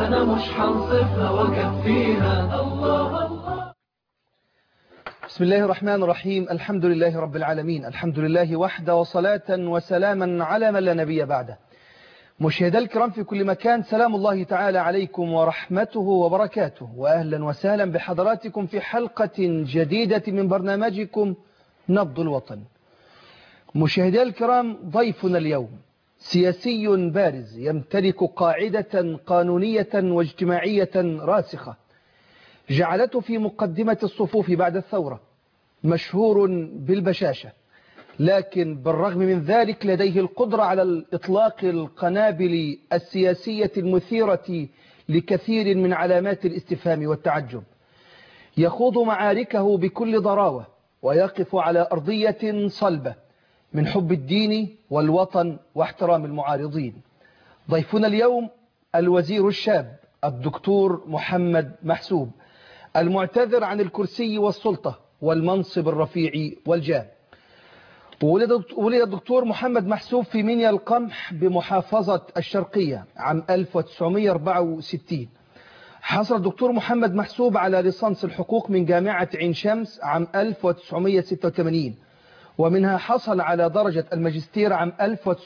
أنا مش حنصفها وكفيها الله الله بسم الله الرحمن الرحيم الحمد لله رب العالمين الحمد لله وحده وصلاة وسلاما على من لا نبي بعده مشاهدي الكرام في كل مكان سلام الله تعالى عليكم ورحمته وبركاته وأهلا وسهلا بحضراتكم في حلقة جديدة من برنامجكم نبض الوطن مشاهدي الكرام ضيفنا اليوم سياسي بارز يمتلك قاعدة قانونية واجتماعية راسخة جعلته في مقدمة الصفوف بعد الثورة مشهور بالبشاشة لكن بالرغم من ذلك لديه القدرة على إطلاق القنابل السياسية المثيرة لكثير من علامات الاستفهام والتعجب يخوض معاركه بكل ضراوة ويقف على أرضية صلبة من حب الدين والوطن واحترام المعارضين ضيفنا اليوم الوزير الشاب الدكتور محمد محسوب المعتذر عن الكرسي والسلطة والمنصب الرفيع والجاه ولد الدكتور محمد محسوب في منيا القمح بمحافظة الشرقية عام 1964 حصل الدكتور محمد محسوب على ليسانس الحقوق من جامعة عين شمس عام 1986 ومنها حصل على درجة الماجستير عام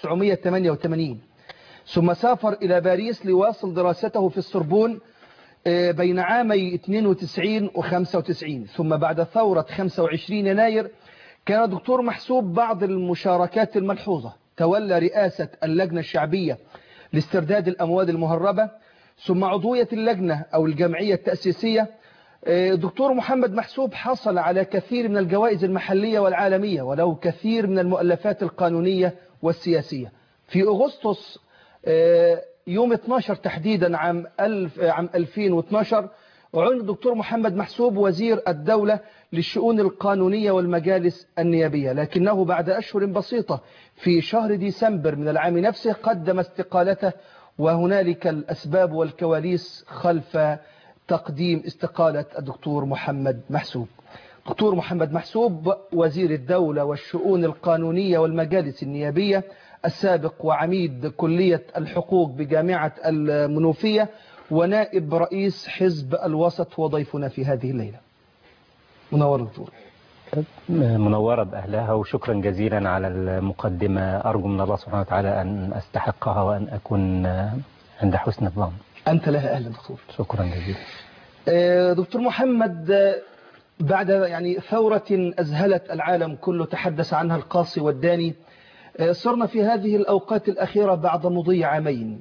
1988 ثم سافر إلى باريس ليواصل دراسته في السربون بين عامي 92 و 95 ثم بعد ثورة 25 يناير كان الدكتور محسوب بعض المشاركات الملحوظة تولى رئاسة اللجنة الشعبية لاسترداد الأموال المهربة ثم عضوية اللجنة أو الجمعية التأسيسية دكتور محمد محسوب حصل على كثير من الجوائز المحلية والعالمية وله كثير من المؤلفات القانونية والسياسية في أغسطس يوم 12 تحديدا عام, ألف عام 2012 عين الدكتور محمد محسوب وزير الدولة للشؤون القانونية والمجالس النيابية لكنه بعد أشهر بسيطة في شهر ديسمبر من العام نفسه قدم استقالته وهنالك الأسباب والكواليس خلف تقديم استقالة الدكتور محمد محسوب دكتور محمد محسوب وزير الدولة والشؤون القانونية والمجالس النيابية السابق وعميد كلية الحقوق بجامعة المنوفية ونائب رئيس حزب الوسط وضيفنا في هذه الليلة منور دكتور منورة بأهلها وشكرا جزيلا على المقدمة أرجو من الله سبحانه وتعالى أن أستحقها وأن أكون عند حسن الظن أنت لها أهلا دكتور شكرا جزيلا دكتور محمد بعد يعني ثورة أزهلت العالم كله تحدث عنها القاصي والداني صرنا في هذه الأوقات الأخيرة بعد مضي عامين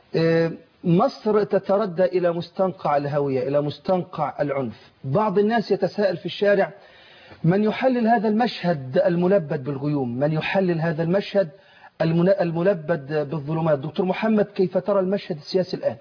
مصر تتردى إلى مستنقع الهوية إلى مستنقع العنف بعض الناس يتساءل في الشارع من يحلل هذا المشهد الملبد بالغيوم من يحلل هذا المشهد الملبد بالظلمات دكتور محمد كيف ترى المشهد السياسي الآن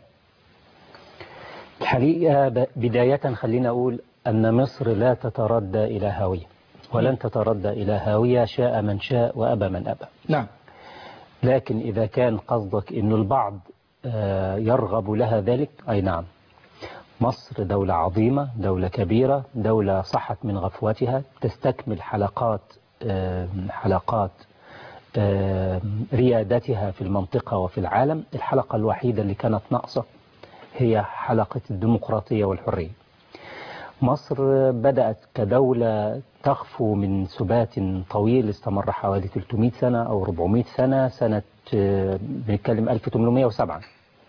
الحقيقة بداية خلينا أقول أن مصر لا تتردى إلى هاوية ولن تتردى إلى هاوية شاء من شاء وأبى من أبى نعم لكن إذا كان قصدك أن البعض يرغب لها ذلك أي نعم مصر دولة عظيمة دولة كبيرة دولة صحت من غفوتها تستكمل حلقات حلقات ريادتها في المنطقة وفي العالم الحلقة الوحيدة اللي كانت ناقصة هي حلقة الديمقراطية والحرية مصر بدأت كدولة تخفو من سبات طويل استمر حوالي 300 سنة أو 400 سنة سنة بنتكلم 1807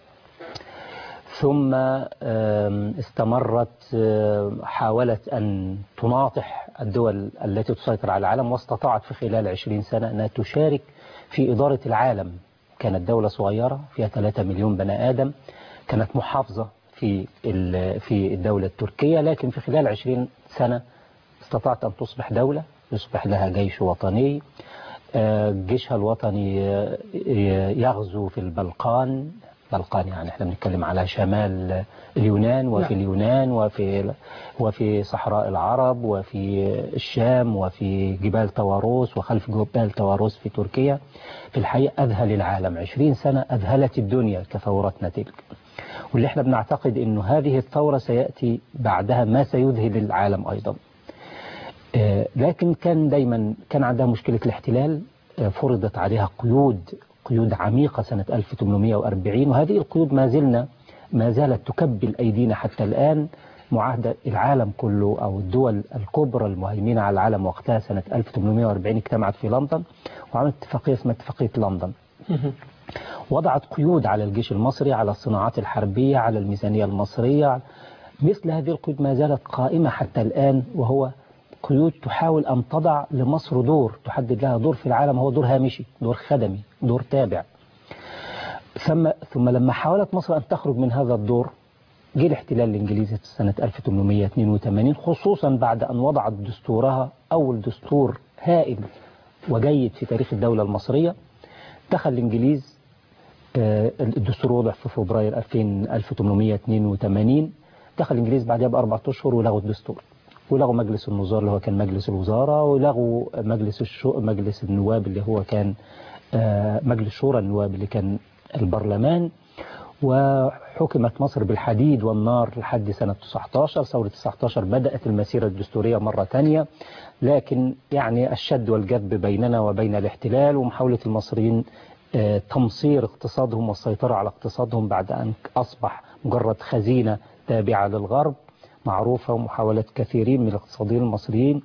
ثم استمرت حاولت أن تناطح الدول التي تسيطر على العالم واستطاعت في خلال 20 سنة أنها تشارك في إدارة العالم كانت دولة صغيرة فيها 3 مليون بني آدم كانت محافظة في في الدولة التركية لكن في خلال 20 سنة استطاعت أن تصبح دولة يصبح لها جيش وطني جيشها الوطني يغزو في البلقان بلقان يعني احنا بنتكلم على شمال اليونان وفي نعم. اليونان وفي وفي صحراء العرب وفي الشام وفي جبال طواروس وخلف جبال طواروس في تركيا في الحقيقة أذهل العالم 20 سنة أذهلت الدنيا كثورتنا تلك واللي احنا بنعتقد انه هذه الثورة سيأتي بعدها ما سيذهل العالم أيضا لكن كان دايما كان عندها مشكلة الاحتلال فرضت عليها قيود قيود عميقة سنة 1840 وهذه القيود ما زلنا ما زالت تكبل أيدينا حتى الآن معاهدة العالم كله أو الدول الكبرى المهيمنة على العالم وقتها سنة 1840 اجتمعت في لندن وعملت اتفاقية اسمها اتفاقية لندن وضعت قيود على الجيش المصري على الصناعات الحربية على الميزانية المصرية مثل هذه القيود ما زالت قائمة حتى الآن وهو قيود تحاول أن تضع لمصر دور تحدد لها دور في العالم هو دور هامشي دور خدمي دور تابع ثم, ثم لما حاولت مصر أن تخرج من هذا الدور جه الاحتلال الإنجليزي سنة 1882 خصوصا بعد أن وضعت دستورها أول دستور هائل وجيد في تاريخ الدولة المصرية دخل الإنجليز الدستور وضع في فبراير 1882 دخل الإنجليز بعدها بأربعة أشهر ولغوا الدستور ولغوا مجلس النظار اللي هو كان مجلس الوزارة ولغوا مجلس الشو مجلس النواب اللي هو كان مجلس شورى النواب اللي كان البرلمان وحكمت مصر بالحديد والنار لحد سنة 19 ثورة 19 بدأت المسيرة الدستورية مرة تانية لكن يعني الشد والجذب بيننا وبين الاحتلال ومحاولة المصريين تمصير اقتصادهم والسيطرة على اقتصادهم بعد أن أصبح مجرد خزينة تابعة للغرب معروفة ومحاولات كثيرين من الاقتصاديين المصريين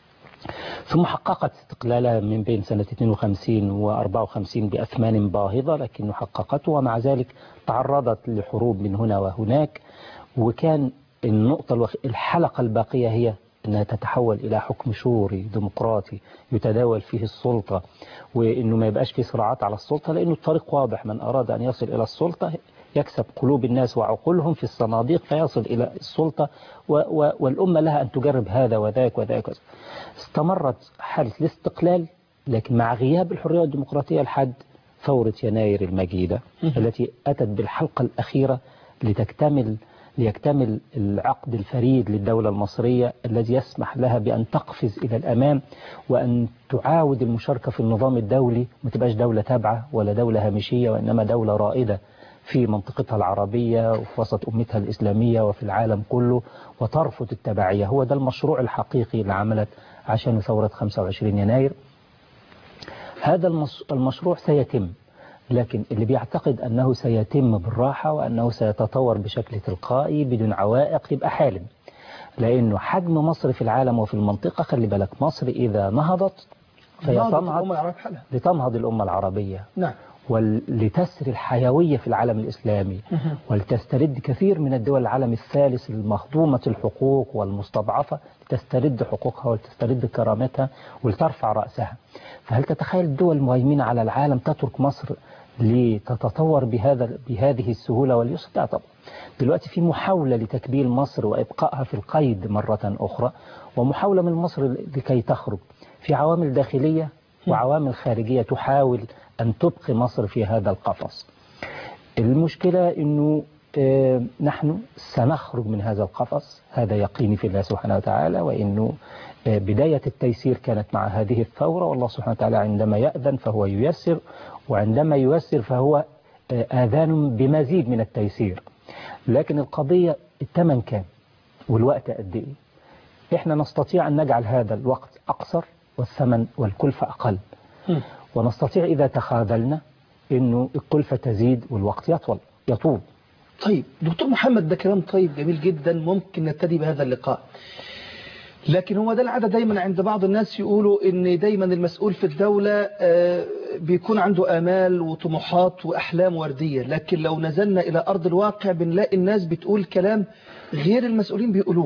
ثم حققت استقلالها من بين سنة 52 و 54 بأثمان باهظة لكن حققته ومع ذلك تعرضت لحروب من هنا وهناك وكان النقطة الحلقة الباقية هي أنها تتحول إلى حكم شوري ديمقراطي يتداول فيه السلطة وأنه ما يبقاش فيه صراعات على السلطة لأنه الطريق واضح من أراد أن يصل إلى السلطة يكسب قلوب الناس وعقولهم في الصناديق فيصل إلى السلطة و و والأمة لها أن تجرب هذا وذاك وذاك استمرت حالة الاستقلال لكن مع غياب الحرية والديمقراطية لحد ثورة يناير المجيدة التي أتت بالحلقة الأخيرة لتكتمل ليكتمل العقد الفريد للدولة المصرية الذي يسمح لها بأن تقفز إلى الأمام وأن تعاود المشاركة في النظام الدولي ما تبقاش دولة تابعة ولا دولة هامشية وإنما دولة رائدة في منطقتها العربية وفي وسط أمتها الإسلامية وفي العالم كله وترفض التبعية هو ده المشروع الحقيقي اللي عملت عشان ثورة 25 يناير هذا المشروع سيتم لكن اللي بيعتقد أنه سيتم بالراحة وأنه سيتطور بشكل تلقائي بدون عوائق يبقى حالم لأنه حجم مصر في العالم وفي المنطقة خلي بالك مصر إذا نهضت فهي تنهض لتنهض الأمة العربية نعم ولتسري الحيوية في العالم الإسلامي ولتسترد كثير من الدول العالم الثالث المهضومة الحقوق والمستضعفة لتسترد حقوقها ولتسترد كرامتها ولترفع رأسها فهل تتخيل الدول المهيمنة على العالم تترك مصر لتتطور بهذا بهذه السهولة واليسر لا طبعا دلوقتي في محاولة لتكبيل مصر وإبقائها في القيد مرة أخرى ومحاولة من مصر لكي تخرج في عوامل داخلية وعوامل خارجية تحاول أن تبقي مصر في هذا القفص المشكلة أنه نحن سنخرج من هذا القفص هذا يقيني في الله سبحانه وتعالى وأنه بداية التيسير كانت مع هذه الثورة والله سبحانه وتعالى عندما يأذن فهو ييسر وعندما ييسر فهو آذان بمزيد من التيسير لكن القضية الثمن كام والوقت قد ايه احنا نستطيع أن نجعل هذا الوقت أقصر والثمن والكلفة أقل ونستطيع إذا تخاذلنا أنه الكلفة تزيد والوقت يطول يطول طيب دكتور محمد ده كلام طيب جميل جدا ممكن نبتدي بهذا اللقاء لكن هو ده العادة دايما عند بعض الناس يقولوا ان دايما المسؤول في الدولة بيكون عنده آمال وطموحات وأحلام وردية لكن لو نزلنا إلى أرض الواقع بنلاقي الناس بتقول كلام غير المسؤولين بيقولوه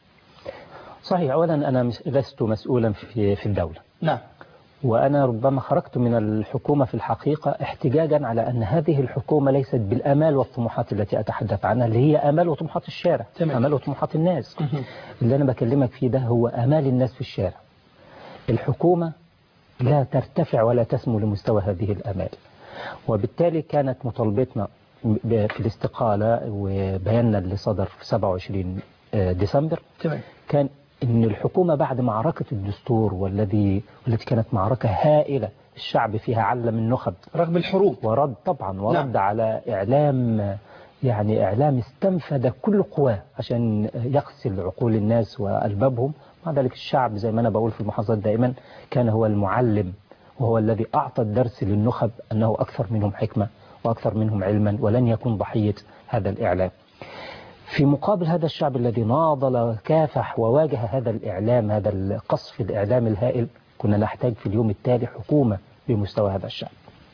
صحيح أولا أنا لست مسؤولا في في الدولة نعم وأنا ربما خرجت من الحكومة في الحقيقة احتجاجا على أن هذه الحكومة ليست بالآمال والطموحات التي أتحدث عنها اللي هي آمال وطموحات الشارع تمام. آمال وطموحات الناس اللي أنا بكلمك فيه ده هو آمال الناس في الشارع الحكومة لا ترتفع ولا تسمو لمستوى هذه الآمال وبالتالي كانت مطالبتنا في الاستقالة وبياننا اللي صدر في 27 ديسمبر تمام كان ان الحكومة بعد معركة الدستور والذي والتي كانت معركة هائلة الشعب فيها علم النخب رغم الحروب ورد طبعا ورد نعم. على إعلام يعني إعلام استنفذ كل قواه عشان يغسل عقول الناس وألبابهم مع ذلك الشعب زي ما أنا بقول في المحافظات دائما كان هو المعلم وهو الذي أعطى الدرس للنخب أنه أكثر منهم حكمة وأكثر منهم علما ولن يكون ضحية هذا الإعلام في مقابل هذا الشعب الذي ناضل وكافح وواجه هذا الإعلام هذا القصف الإعلام الهائل كنا نحتاج في اليوم التالي حكومة بمستوى هذا الشعب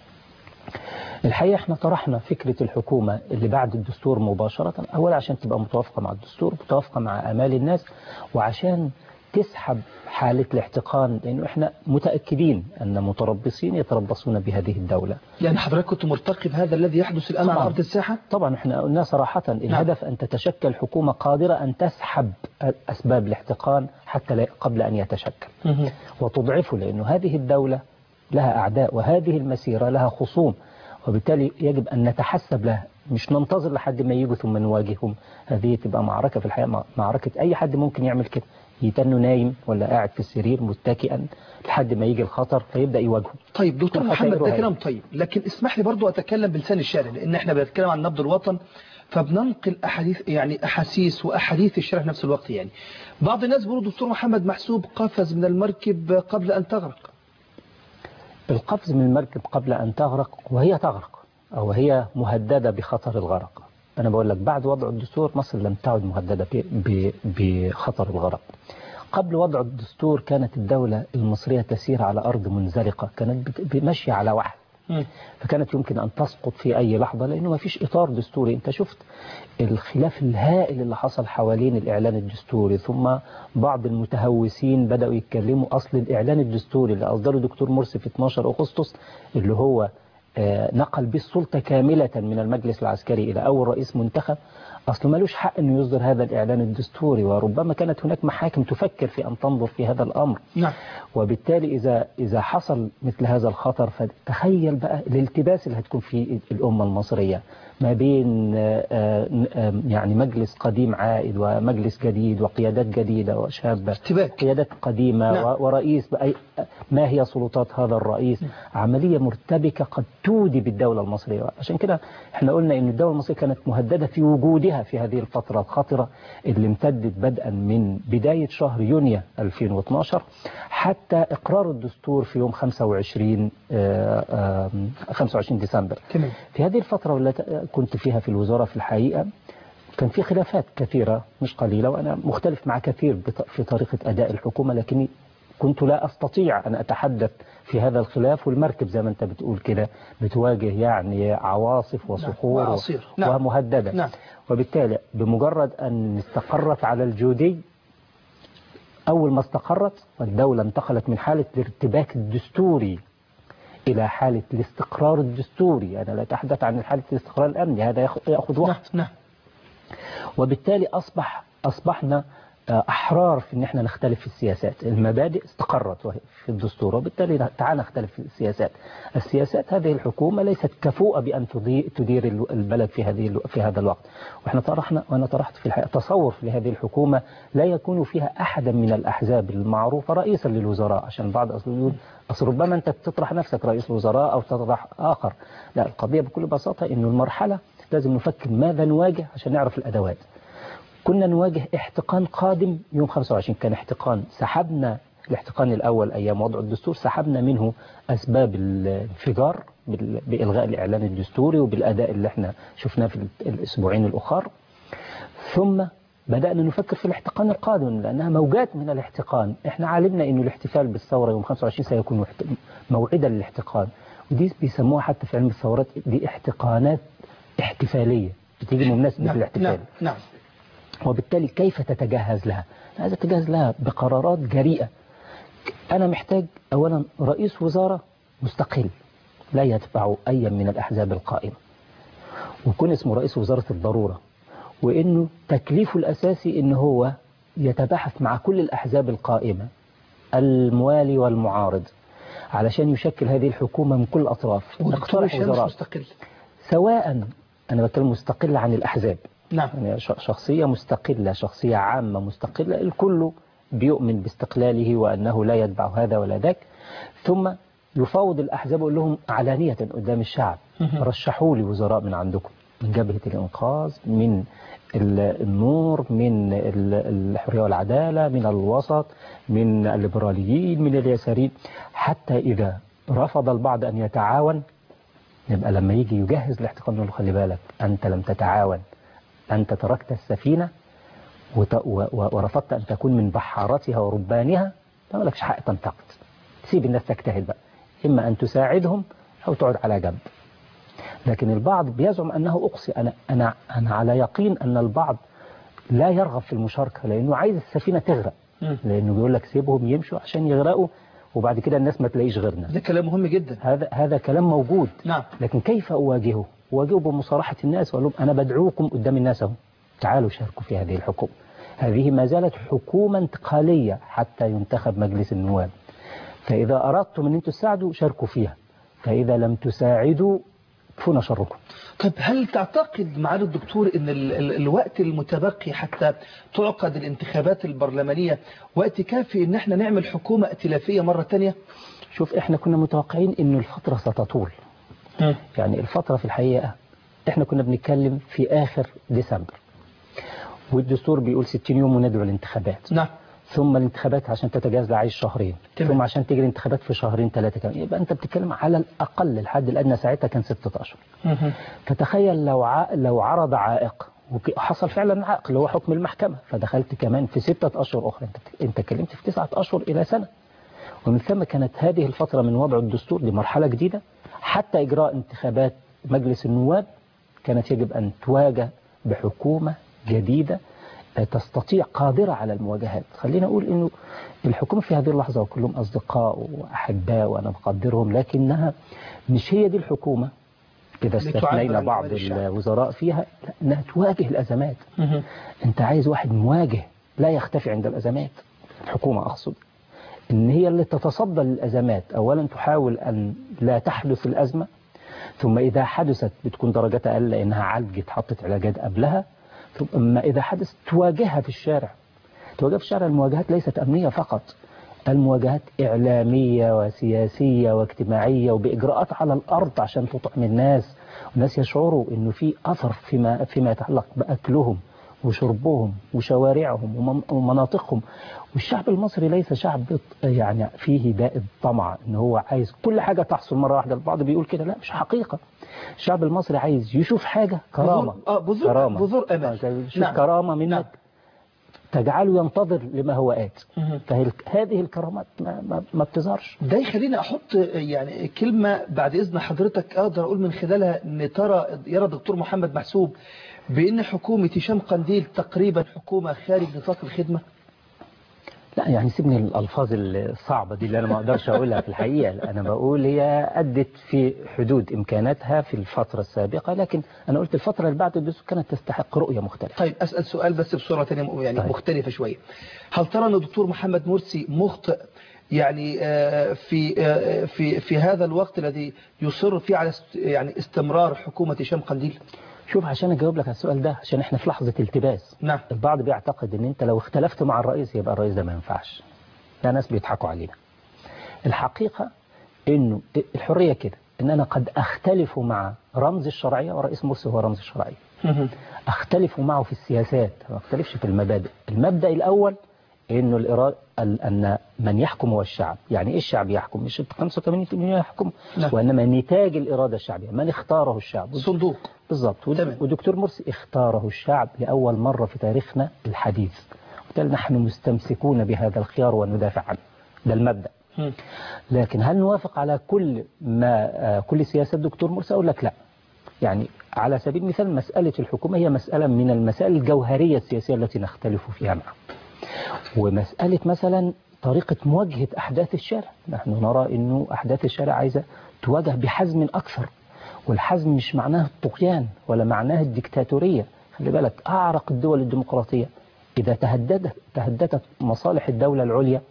الحقيقة احنا طرحنا فكرة الحكومة اللي بعد الدستور مباشرة أولا عشان تبقى متوافقة مع الدستور متوافقة مع آمال الناس وعشان تسحب حالة الاحتقان لأنه احنا متأكدين أن متربصين يتربصون بهذه الدولة يعني حضرتك كنت مرتقب هذا الذي يحدث الآن على طبعاً. أرض الساحة طبعا احنا قلنا صراحة الهدف أن تتشكل حكومة قادرة أن تسحب أسباب الاحتقان حتى لا- قبل أن يتشكل وتضعفه لأنه هذه الدولة لها أعداء وهذه المسيرة لها خصوم وبالتالي يجب أن نتحسب لها مش ننتظر لحد ما يجوا ثم نواجههم هذه تبقى معركة في الحقيقة مع- معركة أي حد ممكن يعمل كده يتنه نايم ولا قاعد في السرير متكئا لحد ما يجي الخطر فيبدأ يواجهه طيب دكتور كل محمد ده خسائره كلام طيب لكن اسمح لي برضو أتكلم بلسان الشارع لأن احنا بنتكلم عن نبض الوطن فبننقل أحاديث يعني أحاسيس وأحاديث الشارع في نفس الوقت يعني بعض الناس بيقولوا دكتور محمد محسوب قفز من المركب قبل أن تغرق القفز من المركب قبل أن تغرق وهي تغرق أو هي مهددة بخطر الغرق أنا بقول لك بعد وضع الدستور مصر لم تعد مهددة ب- ب- بخطر الغرق قبل وضع الدستور كانت الدولة المصرية تسير على أرض منزلقة كانت بت- ماشية على وحل فكانت يمكن أن تسقط في أي لحظة لأنه ما فيش إطار دستوري أنت شفت الخلاف الهائل اللي حصل حوالين الإعلان الدستوري ثم بعض المتهوسين بدأوا يتكلموا أصل الإعلان الدستوري اللي أصدره دكتور مرسي في 12 أغسطس اللي هو آه، نقل به السلطة كاملة من المجلس العسكري إلى أول رئيس منتخب أصل ملوش حق أنه يصدر هذا الإعلان الدستوري وربما كانت هناك محاكم تفكر في أن تنظر في هذا الأمر نعم وبالتالي إذا إذا حصل مثل هذا الخطر فتخيل بقى الالتباس اللي هتكون في الأمة المصرية ما بين آه، آه، يعني مجلس قديم عائد ومجلس جديد وقيادات جديدة وشابة ارتباك. قيادات قديمة نعم. و- ورئيس بأي ما هي سلطات هذا الرئيس عملية مرتبكة قد تودي بالدولة المصرية عشان كده احنا قلنا ان الدولة المصرية كانت مهددة في وجودها في هذه الفترة الخطرة اللي امتدت بدءا من بداية شهر يونيو 2012 حتى اقرار الدستور في يوم 25 آه، آه، 25 ديسمبر تمام في هذه الفترة التي كنت فيها في الوزارة في الحقيقة كان في خلافات كثيرة مش قليلة وأنا مختلف مع كثير بط- في طريقة أداء الحكومة لكني كنت لا أستطيع أن أتحدث في هذا الخلاف والمركب زي ما أنت بتقول كده بتواجه يعني عواصف وصخور و- وأعاصير. نعم. ومهددة نعم. وبالتالي بمجرد أن استقرت على الجودي أول ما استقرت والدولة انتقلت من حالة الارتباك الدستوري إلى حالة الاستقرار الدستوري أنا لا أتحدث عن حالة الاستقرار الأمني هذا ياخ- يأخذ نعم وقت نعم وبالتالي أصبح أصبحنا آه، أحرار في أن احنا نختلف في السياسات المبادئ استقرت وهي في الدستور وبالتالي تعال نختلف في السياسات السياسات هذه الحكومة ليست كفؤة بأن تضي- تدير ال- البلد في هذه ال- في هذا الوقت واحنا طرحنا وأنا طرحت في الحقيقة تصور لهذه الحكومة لا يكون فيها أحدا من الأحزاب المعروفة رئيسا للوزراء عشان بعض أصل يقول أصل ربما أنت تطرح نفسك رئيس وزراء أو تطرح آخر لا القضية بكل بساطة أنه المرحلة لازم نفكر ماذا نواجه عشان نعرف الأدوات كنا نواجه احتقان قادم يوم 25 كان احتقان سحبنا الاحتقان الأول أيام وضع الدستور سحبنا منه أسباب الانفجار بال- بإلغاء الإعلان الدستوري وبالأداء اللي احنا شفناه في الأسبوعين الأخر ثم بدأنا نفكر في الاحتقان القادم لأنها موجات من الاحتقان احنا علمنا أن الاحتفال بالثورة يوم 25 سيكون محت- موعدا للاحتقان ودي بيسموها حتى في علم الثورات دي احتقانات احتفالية بتيجي بمناسبة نعم الاحتفال نعم نعم وبالتالي كيف تتجهز لها عايز تتجهز لها بقرارات جريئة أنا محتاج أولا رئيس وزارة مستقل لا يتبع أي من الأحزاب القائمة ويكون اسمه رئيس وزارة الضرورة وإنه تكليفه الأساسي إن هو يتباحث مع كل الأحزاب القائمة الموالي والمعارض علشان يشكل هذه الحكومة من كل الأطراف ودكتور نقترح هشام مش وزراء مستقل سواء أنا بتكلم مستقل عن الأحزاب نعم يعني ش- شخصية مستقلة شخصية عامة مستقلة الكل بيؤمن باستقلاله وأنه لا يتبع هذا ولا ذاك ثم يفاوض الأحزاب يقول لهم علانية قدام الشعب مهم. رشحوا لي وزراء من عندكم من جبهة الإنقاذ من ال- النور من ال- الحرية والعدالة من الوسط من الليبراليين من اليساريين حتى إذا رفض البعض أن يتعاون يبقى لما يجي يجهز الاحتقان نقول له خلي بالك أنت لم تتعاون أنت تركت السفينة وت- و- و- ورفضت أن تكون من بحارتها وربانها ما لكش حق تنتقد سيب الناس تجتهد بقى إما أن تساعدهم أو تقعد على جنب لكن البعض بيزعم أنه أقصي أنا, أنا, أنا على يقين أن البعض لا يرغب في المشاركة لأنه عايز السفينة تغرق مم. لأنه بيقول لك سيبهم يمشوا عشان يغرقوا وبعد كده الناس ما تلاقيش غيرنا ده كلام مهم جدا هذا هذا كلام موجود نعم لكن كيف أواجهه أواجهه بمصارحة الناس وأقول لهم أنا بدعوكم قدام الناس اهو تعالوا شاركوا في هذه الحكومة هذه ما زالت حكومة انتقالية حتى ينتخب مجلس النواب فإذا أردتم أن أنتم تساعدوا شاركوا فيها فإذا لم تساعدوا كفونا شركم طيب هل تعتقد معالي الدكتور ان ال ال الوقت المتبقي حتى تعقد الانتخابات البرلمانية وقت كافي ان احنا نعمل حكومة ائتلافية مرة تانية شوف احنا كنا متوقعين انه الفترة ستطول يعني الفترة في الحقيقة احنا كنا بنتكلم في اخر ديسمبر والدستور بيقول 60 يوم وندعو الانتخابات نعم ثم الانتخابات عشان تتجاوز عايز شهرين تمام. ثم عشان تجري الانتخابات في شهرين ثلاثة كمان يبقى انت بتتكلم على الاقل الحد الادنى ساعتها كان ستة اشهر فتخيل لو ع... لو عرض عائق وحصل فعلا عائق اللي هو حكم المحكمة فدخلت كمان في ستة أشهر أخرى أنت بت- أنت اتكلمت في تسعة أشهر إلى سنة ومن ثم كانت هذه الفترة من وضع الدستور لمرحلة جديدة حتى إجراء انتخابات مجلس النواب كانت يجب أن تواجه بحكومة جديدة آه، تستطيع قادرة على المواجهات خلينا أقول أنه الحكومة في هذه اللحظة وكلهم أصدقاء وأحباء وأنا بقدرهم لكنها مش هي دي الحكومة إذا لتعبر استثنينا عن بعض أمال الشعب. الوزراء فيها لا، انها تواجه الازمات انت عايز واحد مواجه لا يختفي عند الازمات الحكومه اقصد ان هي اللي تتصدى للازمات اولا تحاول ان لا تحدث الازمه ثم اذا حدثت بتكون درجتها اقل لانها عالجت حطت علاجات قبلها ثم اذا حدث تواجهها في الشارع تواجهها في الشارع المواجهات ليست امنيه فقط المواجهات إعلامية وسياسية واجتماعية وبإجراءات على الأرض عشان تطعم الناس والناس يشعروا إنه في أثر فيما فيما يتعلق بأكلهم وشربهم وشوارعهم ومن- ومناطقهم والشعب المصري ليس شعب يعني فيه داء الطمع إن هو عايز كل حاجة تحصل مرة واحدة البعض بيقول كده لا مش حقيقة الشعب المصري عايز يشوف حاجة كرامة بذور- آه، بذور- كرامة بذور أمل. آه، يشوف نعم. كرامة منك نعم. تجعله ينتظر لما هو آت مهم. فهذه الكرامات ما, ما, ما بتظهرش ده يخليني احط يعني كلمة بعد اذن حضرتك اقدر اقول من خلالها ان ترى يرى الدكتور محمد محسوب بان حكومة هشام قنديل تقريبا حكومة خارج نطاق الخدمة لا يعني سيبني الألفاظ الصعبة دي اللي أنا ما أقدرش أقولها في الحقيقة أنا بقول هي أدت في حدود إمكاناتها في الفترة السابقة لكن أنا قلت الفترة اللي بعد الدستور كانت تستحق رؤية مختلفة طيب اسال سؤال بس بصورة تانية يعني طيب. مختلفة شوية هل ترى ان الدكتور محمد مرسي مخطئ يعني آه، في آه، في في هذا الوقت الذي يصر فيه على است- يعني استمرار حكومة هشام قنديل شوف عشان أجاوب لك على السؤال ده عشان إحنا في لحظة التباس نعم البعض بيعتقد إن أنت لو اختلفت مع الرئيس يبقى الرئيس ده ما ينفعش ده ناس بيضحكوا علينا الحقيقة إنه الحرية كده إن أنا قد أختلف مع رمز الشرعية ورئيس مرسي هو رمز الشرعية أختلف معه في السياسات ما أختلفش في المبادئ المبدأ الأول إنه الإرادة أن من يحكم هو الشعب يعني إيه الشعب يحكم مش ال 85% يحكم نعم. وإنما نتاج الإرادة الشعبية من اختاره الشعب صندوق بالضبط ود- تمام. ودكتور مرسي اختاره الشعب لأول مرة في تاريخنا الحديث وبالتالي نحن مستمسكون بهذا الخيار وندافع عنه ده المبدأ مم. لكن هل نوافق على كل ما آه، كل سياسات دكتور مرسي أقول لك لا يعني على سبيل المثال مسألة الحكومة هي مسألة من المسائل الجوهرية السياسية التي نختلف فيها معه ومسألة مثلا طريقة مواجهة أحداث الشارع نحن نرى أنه أحداث الشارع عايزة تواجه بحزم أكثر والحزم مش معناه الطغيان ولا معناه الدكتاتورية خلي بالك أعرق الدول الديمقراطية إذا تهددت تهددت مصالح الدولة العليا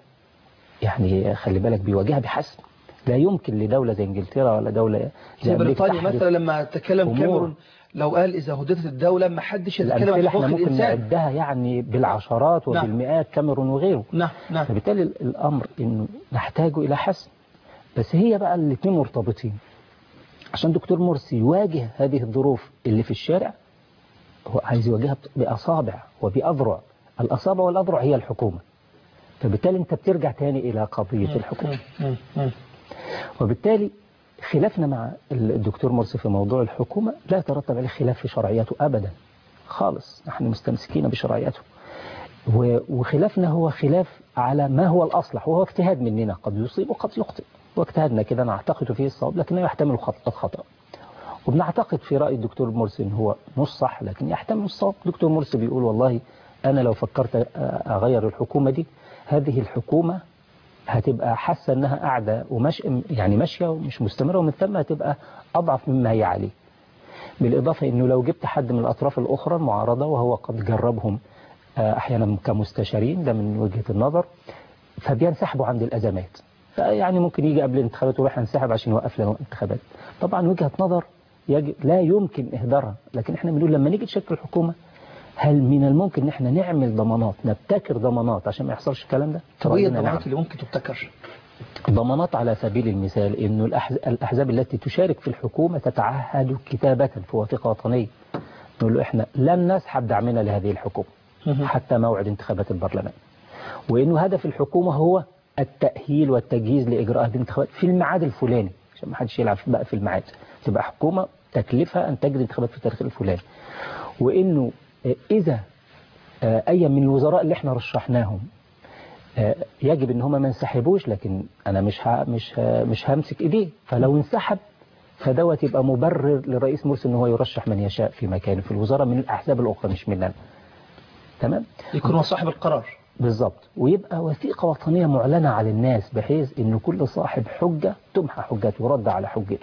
يعني خلي بالك بيواجهها بحزم لا يمكن لدولة زي انجلترا ولا دولة زي زي أمريكا بريطانيا تحدث مثلا لما تكلم أمور. كاميرون لو قال إذا هددت الدولة ما حدش يتكلم عن الأمثلة حقوق احنا ممكن الإنسان نعدها يعني بالعشرات نعم. وبالمئات كاميرون وغيره نعم نعم فبالتالي الأمر إنه نحتاج إلى حسم بس هي بقى الاثنين مرتبطين عشان دكتور مرسي يواجه هذه الظروف اللي في الشارع هو عايز يواجهها بأصابع وبأذرع الأصابع والأذرع هي الحكومة فبالتالي أنت بترجع تاني إلى قضية الحكومة مم. مم. وبالتالي خلافنا مع الدكتور مرسي في موضوع الحكومة لا يترتب عليه خلاف في شرعيته أبدا خالص نحن مستمسكين بشرعيته و- وخلافنا هو خلاف على ما هو الأصلح وهو اجتهاد مننا قد يصيب وقد يخطئ واجتهادنا كده نعتقد فيه الصواب لكنه يحتمل خطأ خطأ وبنعتقد في رأي الدكتور مرسي ان هو مش صح لكن يحتمل الصواب الدكتور مرسي بيقول والله أنا لو فكرت أغير الحكومة دي هذه الحكومة هتبقى حاسة انها قاعدة ومش يعني ماشية ومش مستمرة ومن ثم هتبقى أضعف مما هي عليه بالإضافة أنه لو جبت حد من الأطراف الأخرى المعارضة وهو قد جربهم آه، أحيانا كمستشارين ده من وجهة النظر فبينسحبوا عند الأزمات فيعني ممكن يجي قبل الانتخابات ويروح ينسحب عشان يوقف لنا الانتخابات طبعا وجهة نظر يجب لا يمكن إهدارها لكن احنا بنقول لما نيجي نشكل الحكومة هل من الممكن ان احنا نعمل ضمانات نبتكر ضمانات عشان ما يحصلش الكلام ده طب ايه رأينا الضمانات اللي ممكن تبتكر ضمانات على سبيل المثال انه الأحز- الاحزاب التي تشارك في الحكومة تتعهد كتابة في وثيقة وطنية نقول له احنا لن نسحب دعمنا لهذه الحكومة حتى موعد انتخابات البرلمان وانه هدف الحكومة هو التأهيل والتجهيز لإجراء هذه الانتخابات في الميعاد الفلاني عشان ما حدش يلعب بقى في الميعاد تبقى حكومة تكلفها أن تجري انتخابات في التاريخ الفلاني وإنه آه، إذا آه، أي من الوزراء اللي احنا رشحناهم آه، يجب ان هم ما ينسحبوش لكن انا مش ها مش ها مش همسك ايديه فلو انسحب فدوت يبقى مبرر لرئيس مرسي ان هو يرشح من يشاء في مكانه في الوزاره من الاحزاب الاخرى مش مننا تمام يكون هو صاحب القرار بالظبط ويبقى وثيقه وطنيه معلنه على الناس بحيث ان كل صاحب حجه تمحى حجته ورد على حجته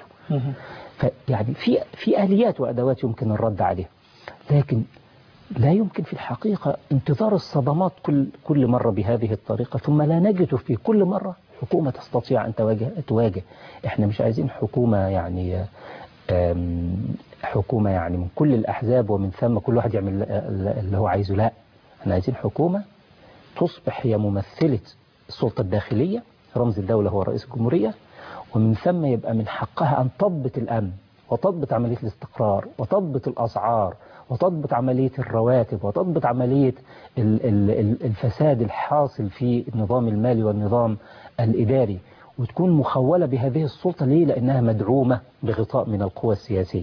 فيعني في في اليات وادوات يمكن الرد عليها لكن لا يمكن في الحقيقة انتظار الصدمات كل كل مرة بهذه الطريقة ثم لا نجد في كل مرة حكومة تستطيع أن تواجه تواجه احنا مش عايزين حكومة يعني آم، حكومة يعني من كل الأحزاب ومن ثم كل واحد يعمل اللي هو عايزه لا احنا عايزين حكومة تصبح هي ممثلة السلطة الداخلية رمز الدولة هو رئيس الجمهورية ومن ثم يبقى من حقها أن تضبط الأمن وتضبط عملية الاستقرار وتضبط الأسعار وتضبط عملية الرواتب وتضبط عملية ال- ال- ال- الفساد الحاصل في النظام المالي والنظام الإداري وتكون مخولة بهذه السلطة ليه؟ لأنها مدعومة بغطاء من القوى السياسية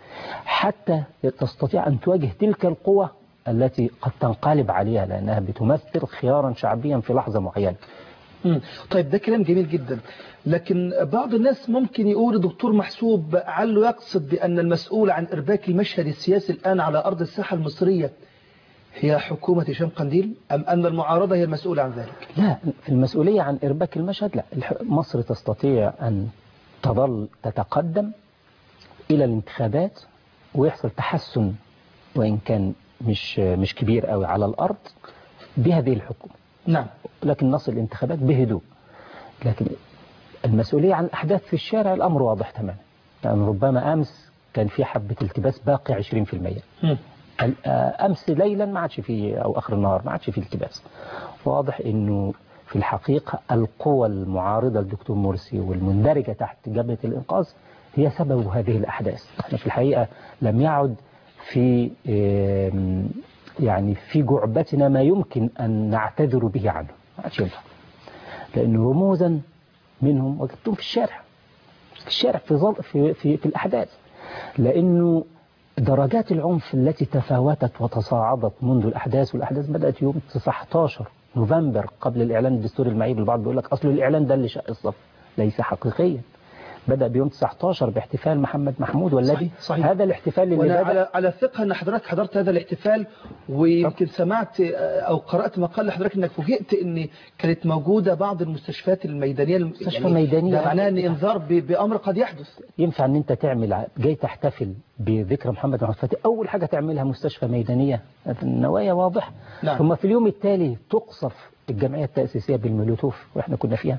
حتى تستطيع أن تواجه تلك القوى التي قد تنقلب عليها لأنها بتمثل خيارا شعبيا في لحظة معينة مم. طيب ده كلام جميل جدا لكن بعض الناس ممكن يقول دكتور محسوب عله يقصد بأن المسؤول عن إرباك المشهد السياسي الآن على أرض الساحة المصرية هي حكومة هشام قنديل أم أن المعارضة هي المسؤولة عن ذلك لا في المسؤولية عن إرباك المشهد لا الح- مصر تستطيع أن تظل تتقدم إلى الانتخابات ويحصل تحسن وإن كان مش مش كبير قوي على الأرض بهذه الحكومة نعم لكن نصل الانتخابات بهدوء لكن المسؤولية عن الأحداث في الشارع الأمر واضح تماما يعني ربما أمس كان في حبة التباس باقي 20% مم. ال- آه، أمس ليلا ما عادش فيه أو آخر النهار ما عادش فيه التباس واضح أنه في الحقيقة القوى المعارضة للدكتور مرسي والمندرجة تحت جبهة الإنقاذ هي سبب هذه الأحداث احنا في الحقيقة لم يعد في آم، يعني في جعبتنا ما يمكن أن نعتذر به عنه ما عادش ينفع لأن رموزا منهم وجدتهم في الشارع في الشارع في, ظل في, في, في الأحداث لأنه درجات العنف التي تفاوتت وتصاعدت منذ الأحداث والأحداث بدأت يوم 19 نوفمبر قبل الإعلان الدستوري المعيب البعض بيقول لك أصل الإعلان ده اللي شق الصف ليس حقيقيا بدأ بيوم 19 باحتفال محمد محمود والذي صحيح، صحيح. هذا الاحتفال اللي وأنا بدأ على على ثقة أن حضرتك حضرت هذا الاحتفال ويمكن سمعت آه، أو قرأت مقال لحضرتك أنك فوجئت أن كانت موجودة بعض المستشفيات الميدانية مستشفى ميدانية. ده معناه أن إنذار ب- بأمر قد يحدث ينفع ان انت تعمل ع- جاي تحتفل بذكرى محمد محمود فتحي اول حاجه تعملها مستشفى ميدانيه النوايا واضحه نعم. ثم في اليوم التالي تقصف الجمعيه التاسيسيه بالمولوتوف واحنا كنا فيها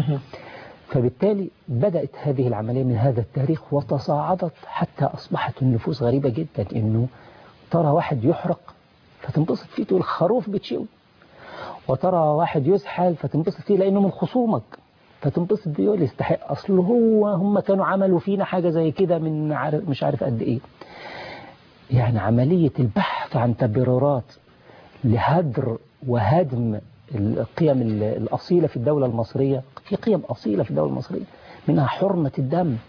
فبالتالي بدات هذه العمليه من هذا التاريخ وتصاعدت حتى اصبحت النفوس غريبه جدا انه ترى واحد يحرق فتنبسط فيه تقول خروف بتشوي وترى واحد يزحل فتنبسط فيه لانه من خصومك فتنبسط بيه يقول يستحق اصل هو هم كانوا عملوا فينا حاجه زي كده من عارف مش عارف قد ايه يعني عمليه البحث عن تبريرات لهدر وهدم القيم ال- الاصيله في الدوله المصريه في قيم اصيله في الدوله المصريه منها حرمه الدم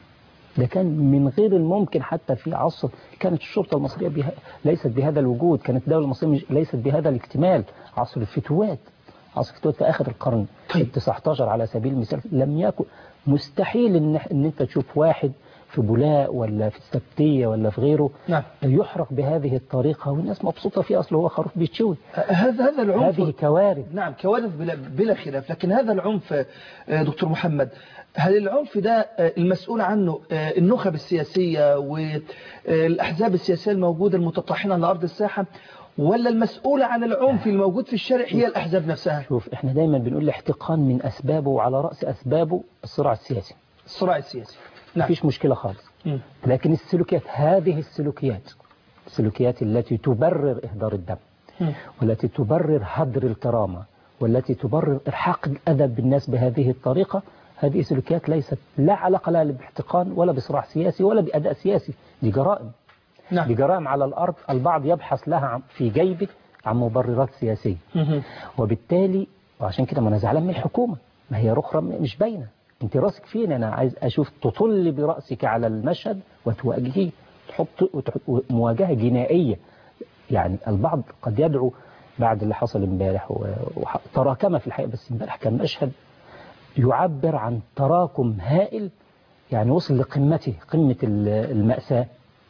ده كان من غير الممكن حتى في عصر كانت الشرطة المصرية بها ليست بهذا الوجود كانت الدولة المصرية مش- ليست بهذا الاكتمال عصر الفتوات عصر الفتوات في آخر القرن طيب. ال 19 على سبيل المثال لم يكن مستحيل ان, إن انت تشوف واحد في بولاق ولا في السبتية ولا في غيره نعم يحرق بهذه الطريقة والناس مبسوطة فيه أصله هو خروف بيتشوي هذا هذا العنف هذه كوارث نعم كوارث بلا, بلا خلاف لكن هذا العنف آه، دكتور محمد هل العنف ده آه، المسؤول عنه آه، النخب السياسية والأحزاب السياسية الموجودة المتطحنة على أرض الساحة ولا المسؤول عن العنف الموجود في الشارع هي الأحزاب نفسها شوف احنا دايما بنقول الاحتقان من أسبابه وعلى رأس أسبابه الصراع السياسي الصراع السياسي نعم مفيش مشكلة خالص مم. لكن السلوكيات هذه السلوكيات السلوكيات التي تبرر إهدار الدم مم. والتي تبرر هدر الكرامة والتي تبرر إلحاق الأذى بالناس بهذه الطريقة هذه سلوكيات ليست لا علاقة لها باحتقان ولا بصراع سياسي ولا بأداء سياسي دي جرائم دي نعم جرائم على الأرض البعض يبحث لها عن- في جيبه عن مبررات سياسية مم. وبالتالي وعشان كده ما انا زعلان من الحكومة ما هي رخرة مش باينة انت راسك فين انا عايز اشوف تطل برأسك على المشهد وتواجهيه تحط وتحط مواجهة جنائية يعني البعض قد يدعو بعد اللي حصل امبارح و- وح- تراكم في الحقيقة بس امبارح كان مشهد يعبر عن تراكم هائل يعني وصل لقمته قمة ال- المأساة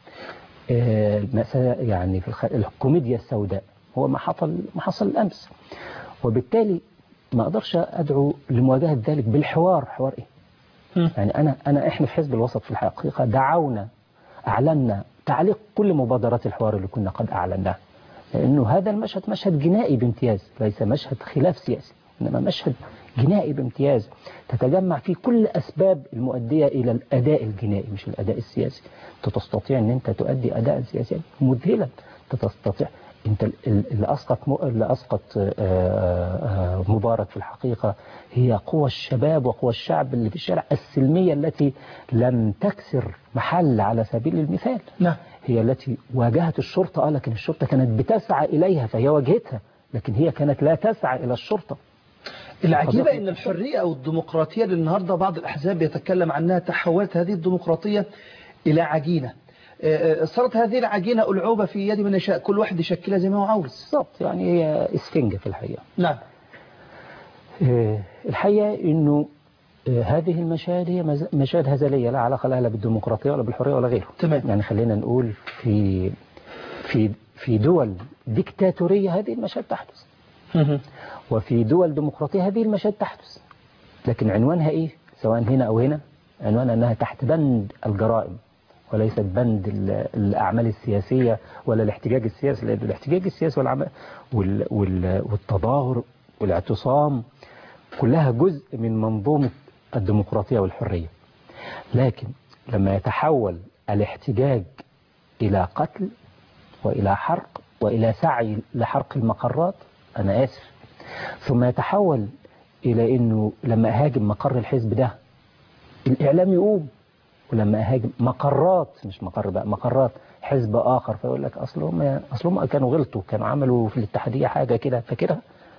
آه، المأساة يعني في الخ... الكوميديا السوداء هو ما حصل ما حصل الأمس وبالتالي ما أقدرش أدعو لمواجهة ذلك بالحوار حوار إيه مم. يعني أنا أنا إحنا في حزب الوسط في الحقيقة دعونا أعلنا تعليق كل مبادرات الحوار اللي كنا قد أعلناها لأنه هذا المشهد مشهد جنائي بامتياز ليس مشهد خلاف سياسي إنما مشهد جنائي بامتياز تتجمع فيه كل أسباب المؤدية إلى الأداء الجنائي مش الأداء السياسي أنت تستطيع أن أنت تؤدي أداء سياسيا مذهلا أنت تستطيع أنت ال- ال- اللي أسقط م- اللي أسقط آه، آه، مبارك في الحقيقة هي قوى الشباب وقوى الشعب اللي في الشارع السلمية التي لم تكسر محل على سبيل المثال نعم هي التي واجهت الشرطة آه لكن الشرطة كانت بتسعى إليها فهي واجهتها لكن هي كانت لا تسعى إلى الشرطة العجيبة قضية- ان الحرية او الديمقراطية اللي النهاردة بعض الاحزاب يتكلم عنها تحولت هذه الديمقراطية الى عجينة آه، آه، صارت هذه العجينة ألعوبة في يد من يشاء كل واحد يشكلها زي ما هو عاوز بالضبط يعني هي اسفنجة في الحقيقة نعم آه، الحقيقة أنه آه، هذه المشاهد هي مز- مشاهد هزلية لا علاقة لها لا بالديمقراطية ولا بالحرية ولا غيره تمام. يعني خلينا نقول في في في دول ديكتاتورية هذه المشاهد تحدث وفي دول ديمقراطية هذه المشاهد تحدث لكن عنوانها إيه سواء هنا أو هنا عنوانها أنها تحت بند الجرائم وليست بند ال- الأعمال السياسية ولا الاحتجاج السياسي لأن الاحتجاج السياسي والعمل وال وال والتظاهر والاعتصام كلها جزء من منظومة الديمقراطية والحرية لكن لما يتحول الاحتجاج إلى قتل وإلى حرق وإلى سعي لحرق المقرات أنا آسف ثم يتحول إلى أنه لما أهاجم مقر الحزب ده الإعلام يقوم ولما أهاجم مقرات مش مقر بقى مقرات حزب آخر فيقول لك أصلهم أصلهم كانوا غلطوا كانوا عملوا في الاتحادية حاجة كده فاكرها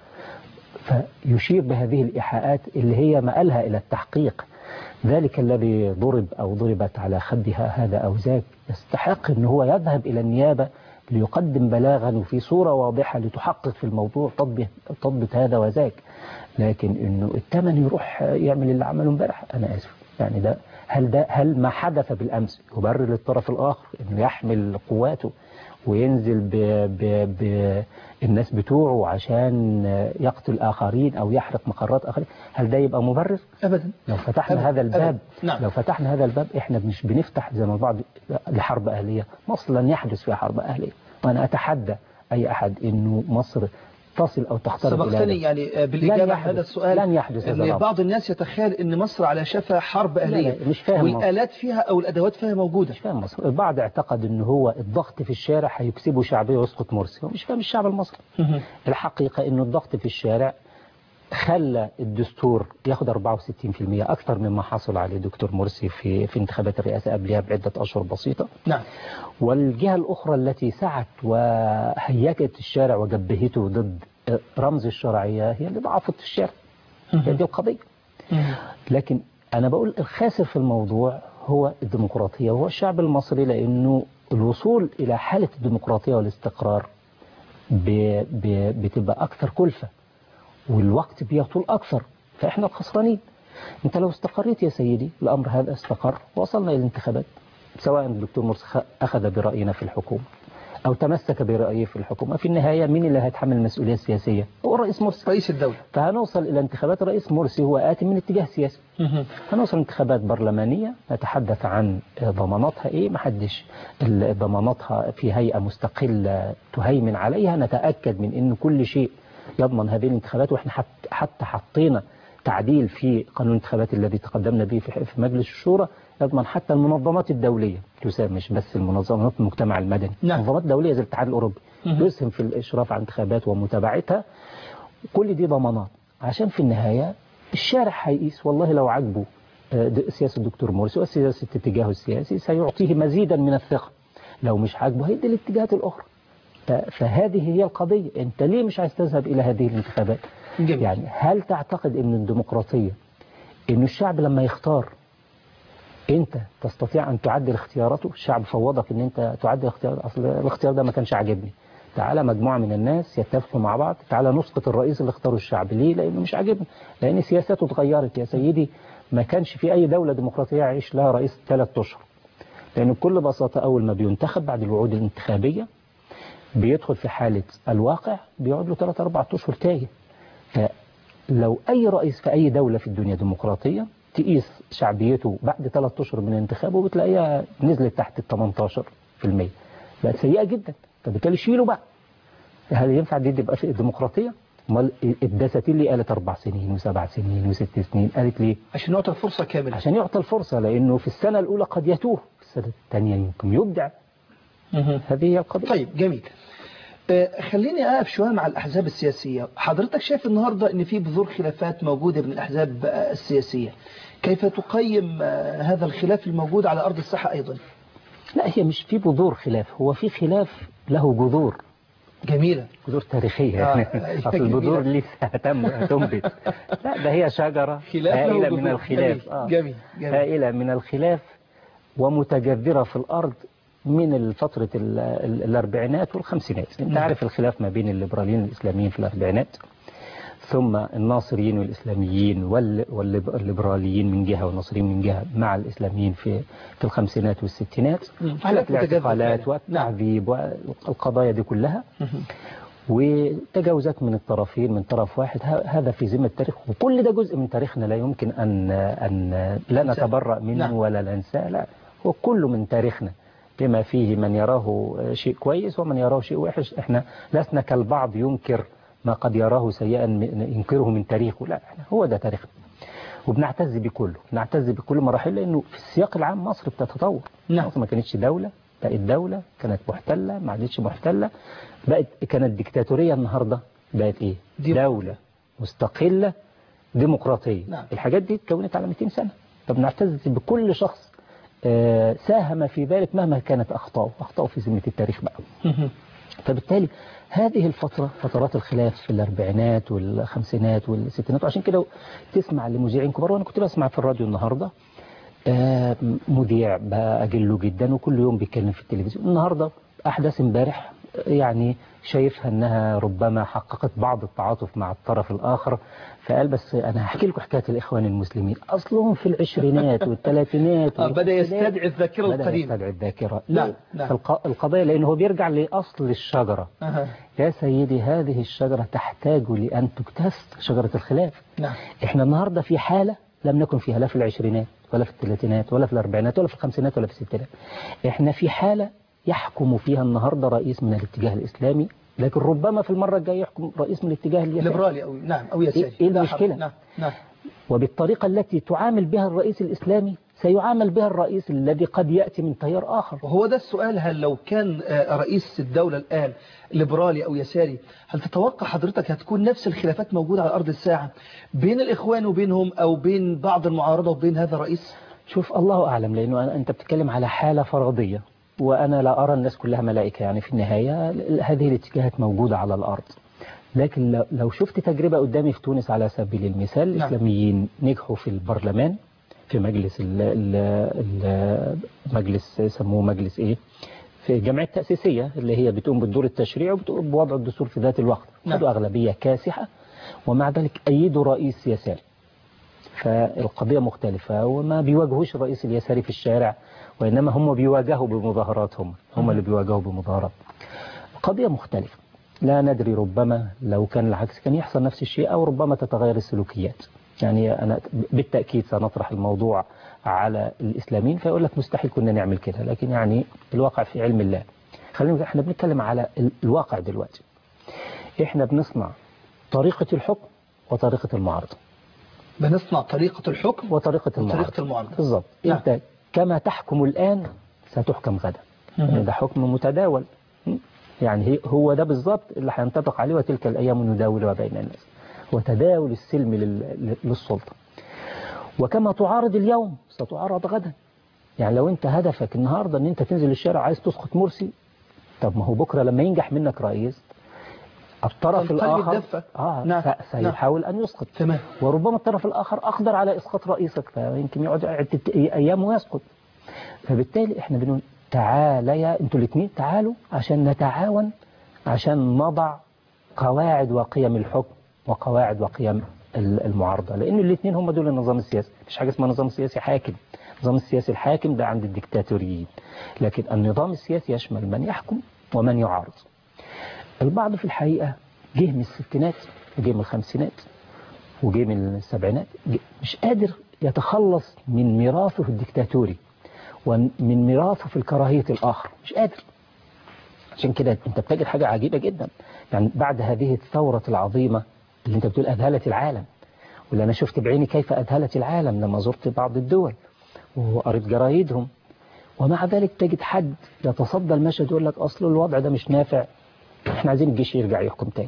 فيشير بهذه الإيحاءات اللي هي مآلها إلى التحقيق ذلك الذي ضرب أو ضربت على خدها هذا أو ذاك يستحق أن هو يذهب إلى النيابة ليقدم بلاغا وفي صورة واضحة لتحقق في الموضوع تضبط, تضبط هذا وذاك لكن أنه الثمن يروح يعمل اللي عمله امبارح أنا آسف يعني ده هل ده هل ما حدث بالأمس يبرر للطرف الآخر أنه يحمل قواته وينزل ب ب ب الناس بتوعه عشان يقتل آخرين أو يحرق مقرات آخرين هل ده يبقى مبرر؟ أبدا لو فتحنا أبداً، هذا الباب أبداً. نعم. لو فتحنا هذا الباب احنا مش بنفتح زي ما البعض لحرب أهلية مصر لن يحدث فيها حرب أهلية وأنا أتحدى أي أحد أنه مصر تصل أو تقترب إلى سبقتني هذا. يعني آه، بالإجابة لن على هذا يحدث- السؤال لن يحدث هذا أن الأمر. بعض الناس يتخيل أن مصر على شفا حرب أهلية لا، مش فاهم مصر. والآلات فيها أو الأدوات فيها موجودة مش فاهم مصر البعض اعتقد ان هو الضغط في الشارع هيكسبه شعبيه ويسقط مرسي هو مش فاهم الشعب المصري الحقيقة انه الضغط في الشارع خلى الدستور ياخد 64% اكثر مما حصل عليه دكتور مرسي في في انتخابات الرئاسة قبلها بعدة اشهر بسيطة نعم والجهة الأخرى التي سعت وهيجت الشارع وجبهته ضد رمز الشرعية هي اللي ضعفت الشارع هي دي القضية لكن أنا بقول الخاسر في الموضوع هو الديمقراطية وهو الشعب المصري لأنه الوصول إلى حالة الديمقراطية والاستقرار ب... ب... بتبقى أكثر كلفة والوقت بيطول أكثر فإحنا الخسرانين أنت لو استقريت يا سيدي الأمر هذا استقر وصلنا إلى الانتخابات سواء الدكتور مرسي أخذ برأينا في الحكومة أو تمسك برأيه في الحكومة في النهاية مين اللي هيتحمل المسؤولية السياسية هو الرئيس مرسي رئيس الدولة فهنوصل إلى انتخابات الرئيس مرسي هو آتي من اتجاه سياسي هنوصل انتخابات برلمانية نتحدث عن ضماناتها إيه محدش ضماناتها في هيئة مستقلة تهيمن عليها نتأكد من أن كل شيء يضمن هذه الانتخابات وإحنا حتى حطينا تعديل في قانون الانتخابات الذي تقدمنا به في مجلس الشورى يضمن حتى المنظمات الدولية تساهم مش بس المنظمات المجتمع المدني نعم. منظمات دولية زي الاتحاد الأوروبي تسهم في الإشراف على الانتخابات ومتابعتها كل دي ضمانات عشان في النهاية الشارع هيقيس والله لو عجبه سياسة الدكتور مرسي وسياسة اتجاهه السياسي سيعطيه مزيدا من الثقة لو مش عاجبه هيدي الاتجاهات الأخرى فهذه هي القضية انت ليه مش عايز تذهب إلى هذه الانتخابات جميل. يعني هل تعتقد ان الديمقراطية ان الشعب لما يختار انت تستطيع ان تعدل اختياراته الشعب فوضك ان انت تعدل اختيار اصل الاختيار ده ما كانش عاجبني تعالى مجموعة من الناس يتفقوا مع بعض تعالى نسقط الرئيس اللي اختاره الشعب ليه لانه مش عاجبني لان سياساته اتغيرت يا سيدي ما كانش في اي دولة ديمقراطية يعيش لها رئيس ثلاث اشهر لان بكل بساطة اول ما بينتخب بعد الوعود الانتخابية بيدخل في حالة الواقع بيقعد له ثلاث اربع اشهر تايه فلو اي رئيس في اي دولة في الدنيا ديمقراطية تقيس شعبيته بعد ثلاث اشهر من انتخابه بتلاقيها نزلت تحت ال 18% بقت سيئة جدا فبالتالي شيله بقى هل ينفع دي تبقى في الديمقراطية؟ امال الدساتين اللي قالت اربع سنين وسبع سنين وست سنين قالت ليه؟ عشان يعطى الفرصة كاملة عشان يعطى الفرصة لانه في السنة الاولى قد يتوه في السنة الثانية يمكن يبدع هذه هي القضية طيب جميل آه، خليني أقف شوية مع الأحزاب السياسية حضرتك شايف النهاردة أن في بذور خلافات موجودة بين الأحزاب آه، السياسية كيف تقيم آه، هذا الخلاف الموجود على أرض الساحة أيضا لا هي مش في بذور خلاف هو في خلاف له جذور جميلة جذور تاريخية آه، يعني آه، أصل جميلة. البذور لسه هتم هتنبت لا ده هي شجرة خلاف له هائلة جذور. من الخلاف جميل، جميل، جميل. هائلة من الخلاف ومتجذرة في الأرض من فترة ال- ال- الأربعينات والخمسينات أنت نعم. عارف الخلاف ما بين الليبراليين والإسلاميين في الأربعينات ثم الناصريين والإسلاميين وال- والليبراليين من جهة والناصريين من جهة مع الإسلاميين في في الخمسينات والستينات مم. على خلاف متجذر الاعتقالات فعلا. والتعذيب والقضايا دي كلها وتجاوزات من الطرفين من طرف واحد ه- هذا في ذمة التاريخ وكل ده جزء من تاريخنا لا يمكن أن أن لا ننساه. نتبرأ منه نعم. ولا ننساه لا هو كله من تاريخنا بما فيه من يراه شيء كويس ومن يراه شيء وحش احنا لسنا كالبعض ينكر ما قد يراه سيئا من- ينكره من تاريخه لا احنا هو ده تاريخنا وبنعتز بكله بنعتز بكل مراحل لانه في السياق العام مصر بتتطور نعم. مصر ما كانتش دولة بقت دولة كانت محتلة ما عادتش محتلة بقت كانت ديكتاتورية النهاردة بقت ايه دي- دولة مستقلة ديمقراطية نعم. الحاجات دي اتكونت على 200 سنة فبنعتز بكل شخص آه، ساهم في ذلك مهما كانت أخطاؤه أخطاؤه في ذمة التاريخ بقى فبالتالي هذه الفترة فترات الخلاف في الأربعينات والخمسينات والستينات وعشان كده تسمع لمذيعين كبار وأنا كنت بسمع في الراديو النهاردة آه، مذيع بقى أجله جدا وكل يوم بيتكلم في التلفزيون النهاردة أحداث امبارح يعني شايفها أنها ربما حققت بعض التعاطف مع الطرف الآخر فقال بس أنا هحكي لكم حكاية الإخوان المسلمين أصلهم في العشرينات والثلاثينات آه، بدأ يستدعي الذاكرة بدأ القديمة يستدعي الذاكرة نعم، ليه؟ نعم. فالق- القضية لأنه هو بيرجع لأصل الشجرة أها. يا سيدي هذه الشجرة تحتاج لأن تكتس شجرة الخلاف نعم احنا النهاردة في حالة لم نكن فيها لا في العشرينات ولا في الثلاثينات ولا في الأربعينات ولا في الخمسينات ولا في الستينات احنا في حالة يحكم فيها النهاردة رئيس من الاتجاه الإسلامي لكن ربما في المرة الجاية يحكم رئيس من الاتجاه اليساري ليبرالي أو نعم أو يساري إيه لا المشكلة؟ حرج. نعم نعم وبالطريقة التي تعامل بها الرئيس الإسلامي سيعامل بها الرئيس الذي قد يأتي من تيار آخر وهو ده السؤال هل لو كان آه، رئيس الدولة الآن ليبرالي أو يساري هل تتوقع حضرتك هتكون نفس الخلافات موجودة على أرض الساعة بين الإخوان وبينهم أو بين بعض المعارضة وبين هذا الرئيس شوف الله أعلم لأنه أنا أنت بتتكلم على حالة فرضية وأنا لا أرى الناس كلها ملائكة يعني في النهاية ال- هذه الاتجاهات موجودة على الأرض لكن لو- لو شفت تجربة قدامي في تونس على سبيل المثال نعم. الإسلاميين نجحوا في البرلمان في مجلس ال ال مجلس سموه مجلس ايه في الجمعيه التاسيسيه اللي هي بتقوم بالدور التشريعي وبتقوم بوضع الدستور في ذات الوقت نعم. خدوا اغلبيه كاسحه ومع ذلك ايدوا رئيس يساري فالقضيه مختلفه وما بيواجهوش الرئيس اليساري في الشارع وانما هم بيواجهوا بمظاهرات هم هم اللي بيواجهوا بمظاهرات قضيه مختلفه لا ندري ربما لو كان العكس كان يحصل نفس الشيء او ربما تتغير السلوكيات يعني انا بالتاكيد سنطرح الموضوع على الاسلاميين فيقول لك مستحيل كنا نعمل كده لكن يعني الواقع في علم الله خلينا احنا بنتكلم على ال- الواقع دلوقتي احنا بنصنع طريقه الحكم وطريقه المعارضه بنصنع طريقة الحكم وطريقه المعارضه وطريقة المعارضة بالظبط نعم. انت كما تحكم الان ستحكم غدا يعني ده حكم متداول يعني هي- هو ده بالظبط اللي هينطبق عليه وتلك الايام نداولها بين الناس هو تداول السلم لل- للسلطه وكما تعارض اليوم ستعارض غدا يعني لو انت هدفك النهارده ان انت تنزل الشارع عايز تسقط مرسي طب ما هو بكره لما ينجح منك رئيس الطرف تنقلب الاخر الدفة. اه نعم. ف- سيحاول ان يسقط تمام وربما الطرف الآخر أقدر على إسقاط رئيسك فيمكن يقعد عدة أيام ويسقط فبالتالي إحنا بنقول تعالى يا أنتوا الاثنين تعالوا عشان نتعاون عشان نضع قواعد وقيم الحكم وقواعد وقيم ال- المعارضة لأن الاثنين هم دول النظام السياسي مفيش حاجة اسمها نظام سياسي حاكم النظام السياسي الحاكم ده عند الدكتاتوريين لكن النظام السياسي يشمل من يحكم ومن يعارض البعض في الحقيقة جه من الستينات وجه من الخمسينات وجه من السبعينات جه- مش قادر يتخلص من ميراثه الدكتاتوري ومن ميراثه في الكراهية الآخر مش قادر عشان كده انت بتجد حاجة عجيبة جدا يعني بعد هذه الثورة العظيمة اللي انت بتقول أذهلت العالم واللي أنا شفت بعيني كيف أذهلت العالم لما زرت بعض الدول وقريت جرايدهم ومع ذلك تجد حد يتصدى المشهد يقول لك أصل الوضع ده مش نافع احنا عايزين الجيش يرجع يحكم تاني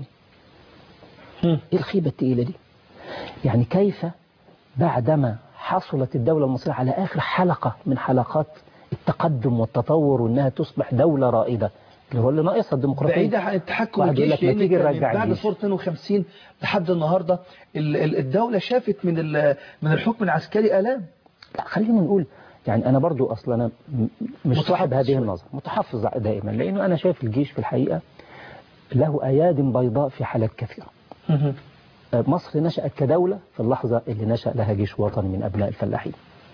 ايه الخيبة التقيلة دي يعني كيف بعدما حصلت الدولة المصرية على آخر حلقة من حلقات التقدم والتطور وأنها تصبح دولة رائدة اللي هو اللي ناقصها الديمقراطية بعيدة عن التحكم واحد يقول الجيشي لك ما لأن تيجي كان نرجع بعد الجيش. ثورة 52 لحد النهاردة ال- ال- الدولة شافت من ال- من الحكم العسكري آلام لا خلينا نقول يعني أنا برضو أصلا أنا م- مش متحفظ صاحب هذه شوية. النظر متحفظ دائما لأنه أنا شايف الجيش في الحقيقة له أياد بيضاء في حالات كثيرة مصر نشأت كدولة في اللحظة اللي نشأ لها جيش وطني من أبناء الفلاحين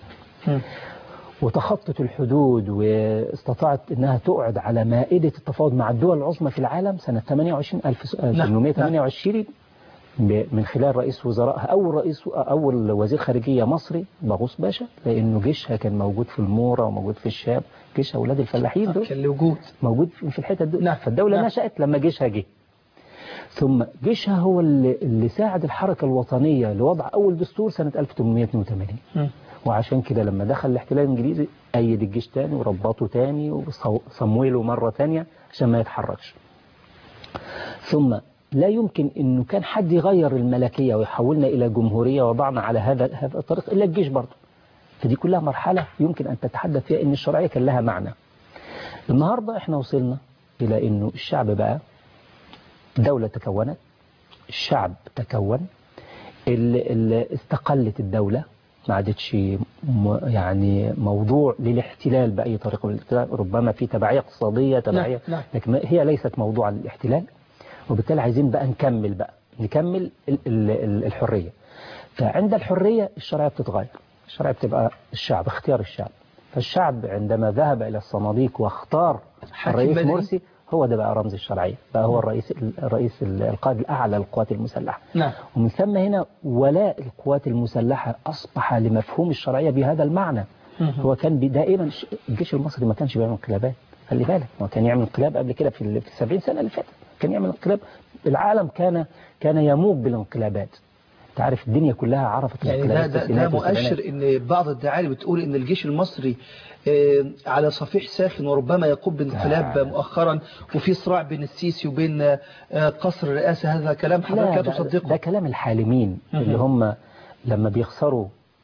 وتخطت الحدود واستطاعت أنها تقعد على مائدة التفاوض مع الدول العظمى في العالم سنة 28 1828 ب- من خلال رئيس وزرائها أول رئيس أول وزير خارجية مصري باغوس باشا لأنه جيشها كان موجود في المورة وموجود في الشام جيش أولاد الفلاحين دول كان له وجود موجود في الحتة دي نعم. فالدولة نعم. نشأت لما جيشها جه ثم جيشها هو اللي, اللي ساعد الحركة الوطنية لوضع أول دستور سنة 1882 وعشان كده لما دخل الاحتلال الإنجليزي أيد الجيش تاني وربطه تاني وصمويله مرة تانية عشان ما يتحركش ثم لا يمكن انه كان حد يغير الملكية ويحولنا الى جمهورية وضعنا على هذا هذا الطريق الا الجيش برضه فدي كلها مرحلة يمكن ان تتحدث فيها ان الشرعية كان لها معنى النهاردة احنا وصلنا الى انه الشعب بقى دولة تكونت الشعب تكون ال- ال- استقلت الدولة ما عادتش م- يعني موضوع للاحتلال بأي طريقة من الاحتلال ربما في تبعية اقتصادية تبعية نعم. لكن ما- هي ليست موضوع للاحتلال وبالتالي عايزين بقى نكمل بقى نكمل ال- ال- ال- الحرية فعند الحرية الشرعية بتتغير الشرعية بتبقى الشعب اختيار الشعب فالشعب عندما ذهب إلى الصناديق واختار حاكم الرئيس مدني. مرسي هو ده بقى رمز الشرعية بقى هو الرئيس الرئيس القائد الأعلى للقوات المسلحة نعم ومن ثم هنا ولاء القوات المسلحة أصبح لمفهوم الشرعية بهذا المعنى هو كان بي- دائما الش- الجيش المصري ما كانش بيعمل انقلابات خلي بالك هو كان يعمل انقلاب قبل كده في ال- في 70 سنة اللي فاتت كان يعمل انقلاب العالم كان كان يموج بالانقلابات انت عارف الدنيا كلها عرفت يعني ده, الانقلابات ده, ده الستينات والسبعينات. مؤشر ان بعض الدعاية بتقول ان الجيش المصري آه، على صفيح ساخن وربما يقوم بانقلاب لا. مؤخرا وفي صراع بين السيسي وبين آه، قصر الرئاسة هذا كلام لا حضرتك لا ده, تصدقه ده كلام الحالمين اللي هم لما بيخسروا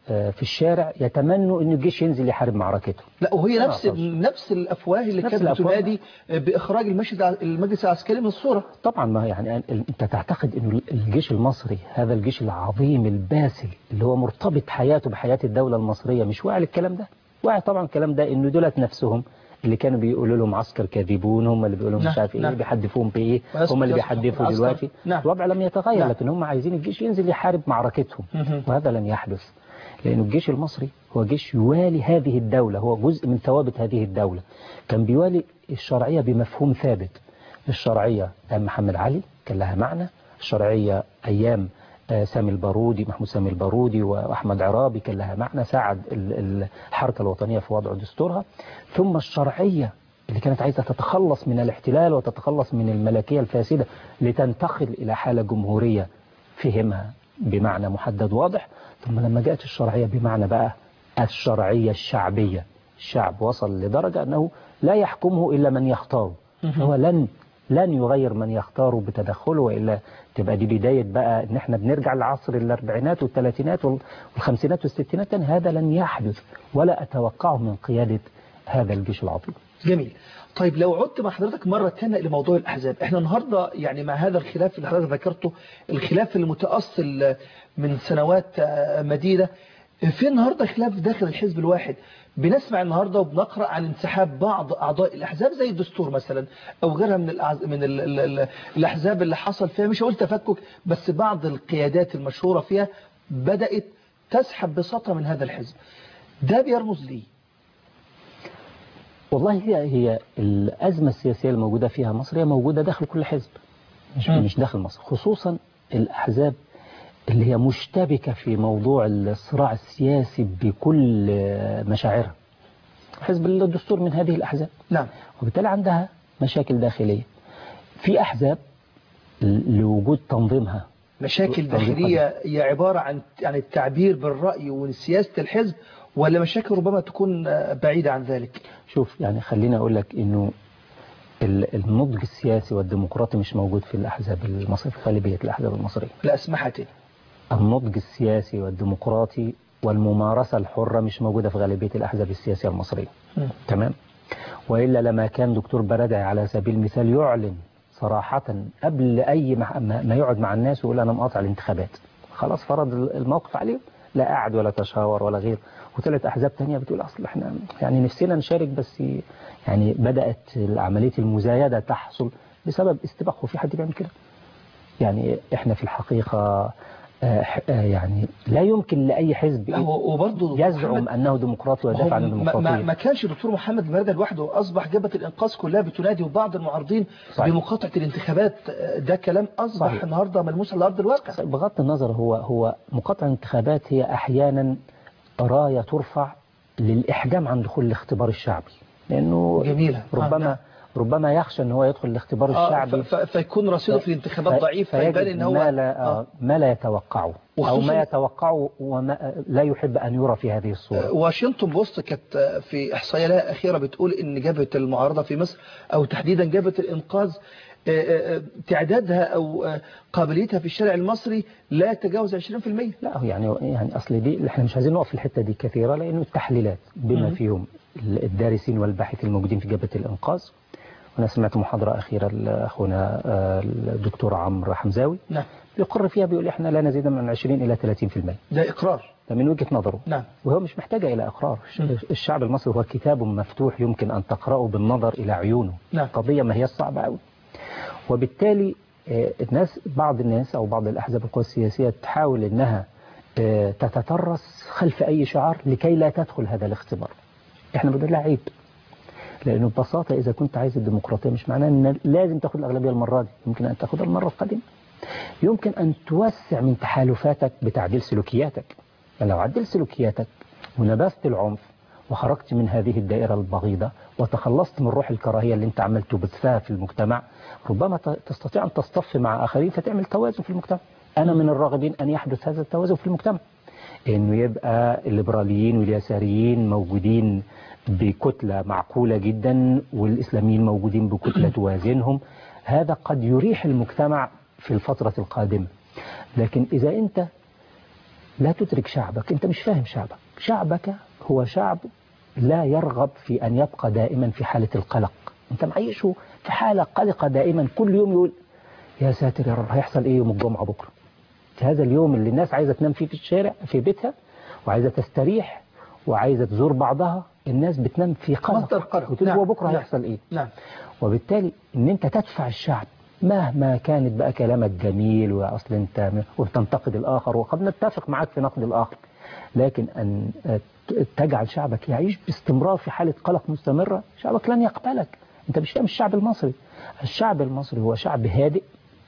آه، في الشارع يتمنوا ان الجيش ينزل يحارب معركته لا وهي لا نفس أعتقد. نفس الافواه اللي نفس كانت الأفواه. بتنادي باخراج المجلس المجلس العسكري من الصوره طبعا ما يعني ال- انت تعتقد انه الجيش المصري هذا الجيش العظيم الباسل اللي هو مرتبط حياته بحياة الدولة المصرية مش واعي الكلام ده واعي طبعا الكلام ده انه دولت نفسهم اللي كانوا بيقولوا لهم عسكر كاذبون هم اللي بيقولوا لهم مش نعم، عارف ايه نعم. بيحدفوهم بايه ويسقط- هم اللي يسقط بيحدفوا العسكر. دلوقتي نعم. الوضع لم يتغير نعم. لكن هم عايزين الجيش ينزل يحارب معركتهم مهم. وهذا لن يحدث لأن الجيش المصري هو جيش يوالي هذه الدولة هو جزء من ثوابت هذه الدولة كان بيوالي الشرعية بمفهوم ثابت الشرعية أيام محمد علي كان لها معنى الشرعية أيام آه، سامي البارودي محمود سامي البارودي وأحمد عرابي كان لها معنى ساعد ال- ال- الحركة الوطنية في وضع دستورها ثم الشرعية اللي كانت عايزة تتخلص من الاحتلال وتتخلص من الملكية الفاسدة لتنتقل إلى حالة جمهورية فهمها بمعنى محدد واضح ثم لما جاءت الشرعية بمعنى بقى الشرعية الشعبية الشعب وصل لدرجة أنه لا يحكمه إلا من يختاره هو لن لن يغير من يختاره بتدخله وإلا تبقى دي بداية بقى إن احنا بنرجع لعصر الأربعينات والثلاثينات وال- والخمسينات والستينات تاني. هذا لن يحدث ولا أتوقعه من قيادة هذا الجيش العظيم جميل طيب لو عدت مع حضرتك مرة تانية لموضوع الأحزاب احنا النهاردة يعني مع هذا الخلاف اللي حضرتك ذكرته الخلاف المتأصل من سنوات آه، مديدة في النهاردة خلاف داخل الحزب الواحد بنسمع النهاردة وبنقرأ عن انسحاب بعض أعضاء الأحزاب زي الدستور مثلا أو غيرها من الأعز... من ال... ال... ال... الأحزاب اللي حصل فيها مش هقول تفكك بس بعض القيادات المشهورة فيها بدأت تسحب بساطة من هذا الحزب ده بيرمز ليه والله هي هي الأزمة السياسية الموجودة فيها مصر هي موجودة داخل كل حزب مش مم. مش داخل مصر خصوصا الأحزاب اللي هي مشتبكة في موضوع الصراع السياسي بكل مشاعرها حزب الدستور من هذه الأحزاب نعم وبالتالي عندها مشاكل داخلية في أحزاب لوجود تنظيمها مشاكل تنظيم داخلية هي عبارة عن عن التعبير بالرأي وسياسة الحزب ولا مشاكل ربما تكون آه، بعيدة عن ذلك شوف يعني خليني أقول لك إنه ال- النضج السياسي والديمقراطي مش موجود في الأحزاب المصرية في غالبية الأحزاب المصرية لا أسمحتي النضج السياسي والديمقراطي والممارسة الحرة مش موجودة في غالبية الأحزاب السياسية المصرية مم. تمام وإلا لما كان دكتور بردعي على سبيل المثال يعلن صراحة قبل أي مع- ما ما يقعد مع الناس ويقول أنا مقاطع الانتخابات خلاص فرض الموقف عليه لا قعد ولا تشاور ولا غير وطلعت أحزاب تانية بتقول أصل احنا يعني نفسنا نشارك بس يعني بدأت عملية المزايدة تحصل بسبب استباق وفي حد بيعمل كده يعني احنا في الحقيقة آه، آه، يعني لا يمكن لأي حزب لا، هو- وبرضه دكتور يزعم محمد، أنه ديمقراطي ما هو ويدافع عن ما, ما, الديمقراطية ما كانش الدكتور محمد المردة لوحده أصبح جبهة الإنقاذ كلها بتنادي وبعض المعارضين صحيح. بمقاطعة الانتخابات آه، ده كلام أصبح صحيح. النهاردة ملموس على أرض الواقع بغض النظر هو هو مقاطعة الانتخابات هي أحيانا راية ترفع للإحجام عن دخول الاختبار الشعبي لأنه جميلة. آه، نعم. ربما ربما يخشى أن هو يدخل الاختبار آه، الشعبي ف- ف- فيكون رصيده في الانتخابات في- ضعيف فيجد فيبان ان هو ما لا, آه. آه. ما لا يتوقعه أو وخصوصاً- ما يتوقعه وما لا يحب أن يرى في هذه الصورة واشنطن بوست كانت في احصائيه لها اخيره بتقول ان جبهه المعارضه في مصر او تحديدا جبهه الانقاذ آه، آه، تعدادها او آه، قابليتها في الشارع المصري لا يتجاوز 20% لا هو يعني يعني اصل دي احنا مش عايزين نقف في الحته دي كثيره لانه التحليلات بما مم. فيهم الدارسين والباحثين الموجودين في جبهه الانقاذ وانا سمعت محاضره اخيره لاخونا آه، الدكتور عمرو حمزاوي نعم بيقر فيها بيقول احنا لا نزيد من 20 الى 30% ده اقرار ده من وجهه نظره نعم وهو مش محتاجه الى اقرار مم. الشعب المصري هو كتاب مفتوح يمكن ان تقراه بالنظر الى عيونه نعم. قضيه ما هي صعبه قوي وبالتالي آه، الناس بعض الناس او بعض الاحزاب القوى السياسيه تحاول انها آه، تتترس خلف اي شعار لكي لا تدخل هذا الاختبار احنا بنقول لها عيب لانه ببساطه اذا كنت عايز الديمقراطيه مش معناه ان لازم تاخد الاغلبيه المره دي يمكن ان تاخدها المره القادمه يمكن ان توسع من تحالفاتك بتعديل سلوكياتك يعني لو عدلت سلوكياتك ونبذت العنف وخرجت من هذه الدائرة البغيضة وتخلصت من روح الكراهية اللي انت عمال تبثها في المجتمع ربما ت- تستطيع أن تصطف مع آخرين فتعمل توازن في المجتمع أنا من الراغبين أن يحدث هذا التوازن في المجتمع انه يبقى الليبراليين واليساريين موجودين بكتلة معقولة جدا والإسلاميين موجودين بكتلة توازنهم هذا قد يريح المجتمع في الفترة القادمة لكن إذا أنت لا تدرك شعبك أنت مش فاهم شعبك شعبك هو شعب لا يرغب في أن يبقى دائما في حالة القلق أنت معيشه في حالة قلقة دائما كل يوم يقول يا ساتر يا رب هيحصل إيه يوم الجمعة بكرة في هذا اليوم اللي الناس عايزة تنام فيه في الشارع في بيتها وعايزة تستريح وعايزة تزور بعضها الناس بتنام في قلق مصدر قلق. وتقول نعم. هو بكرة نعم. هيحصل إيه نعم وبالتالي ان انت تدفع الشعب مهما كانت بقى كلامك جميل واصل انت وتنتقد الاخر وقد نتفق معك في نقد الاخر لكن ان تجعل شعبك يعيش باستمرار في حالة قلق مستمرة شعبك لن يقبلك انت مش فاهم الشعب المصري الشعب المصري هو شعب هادئ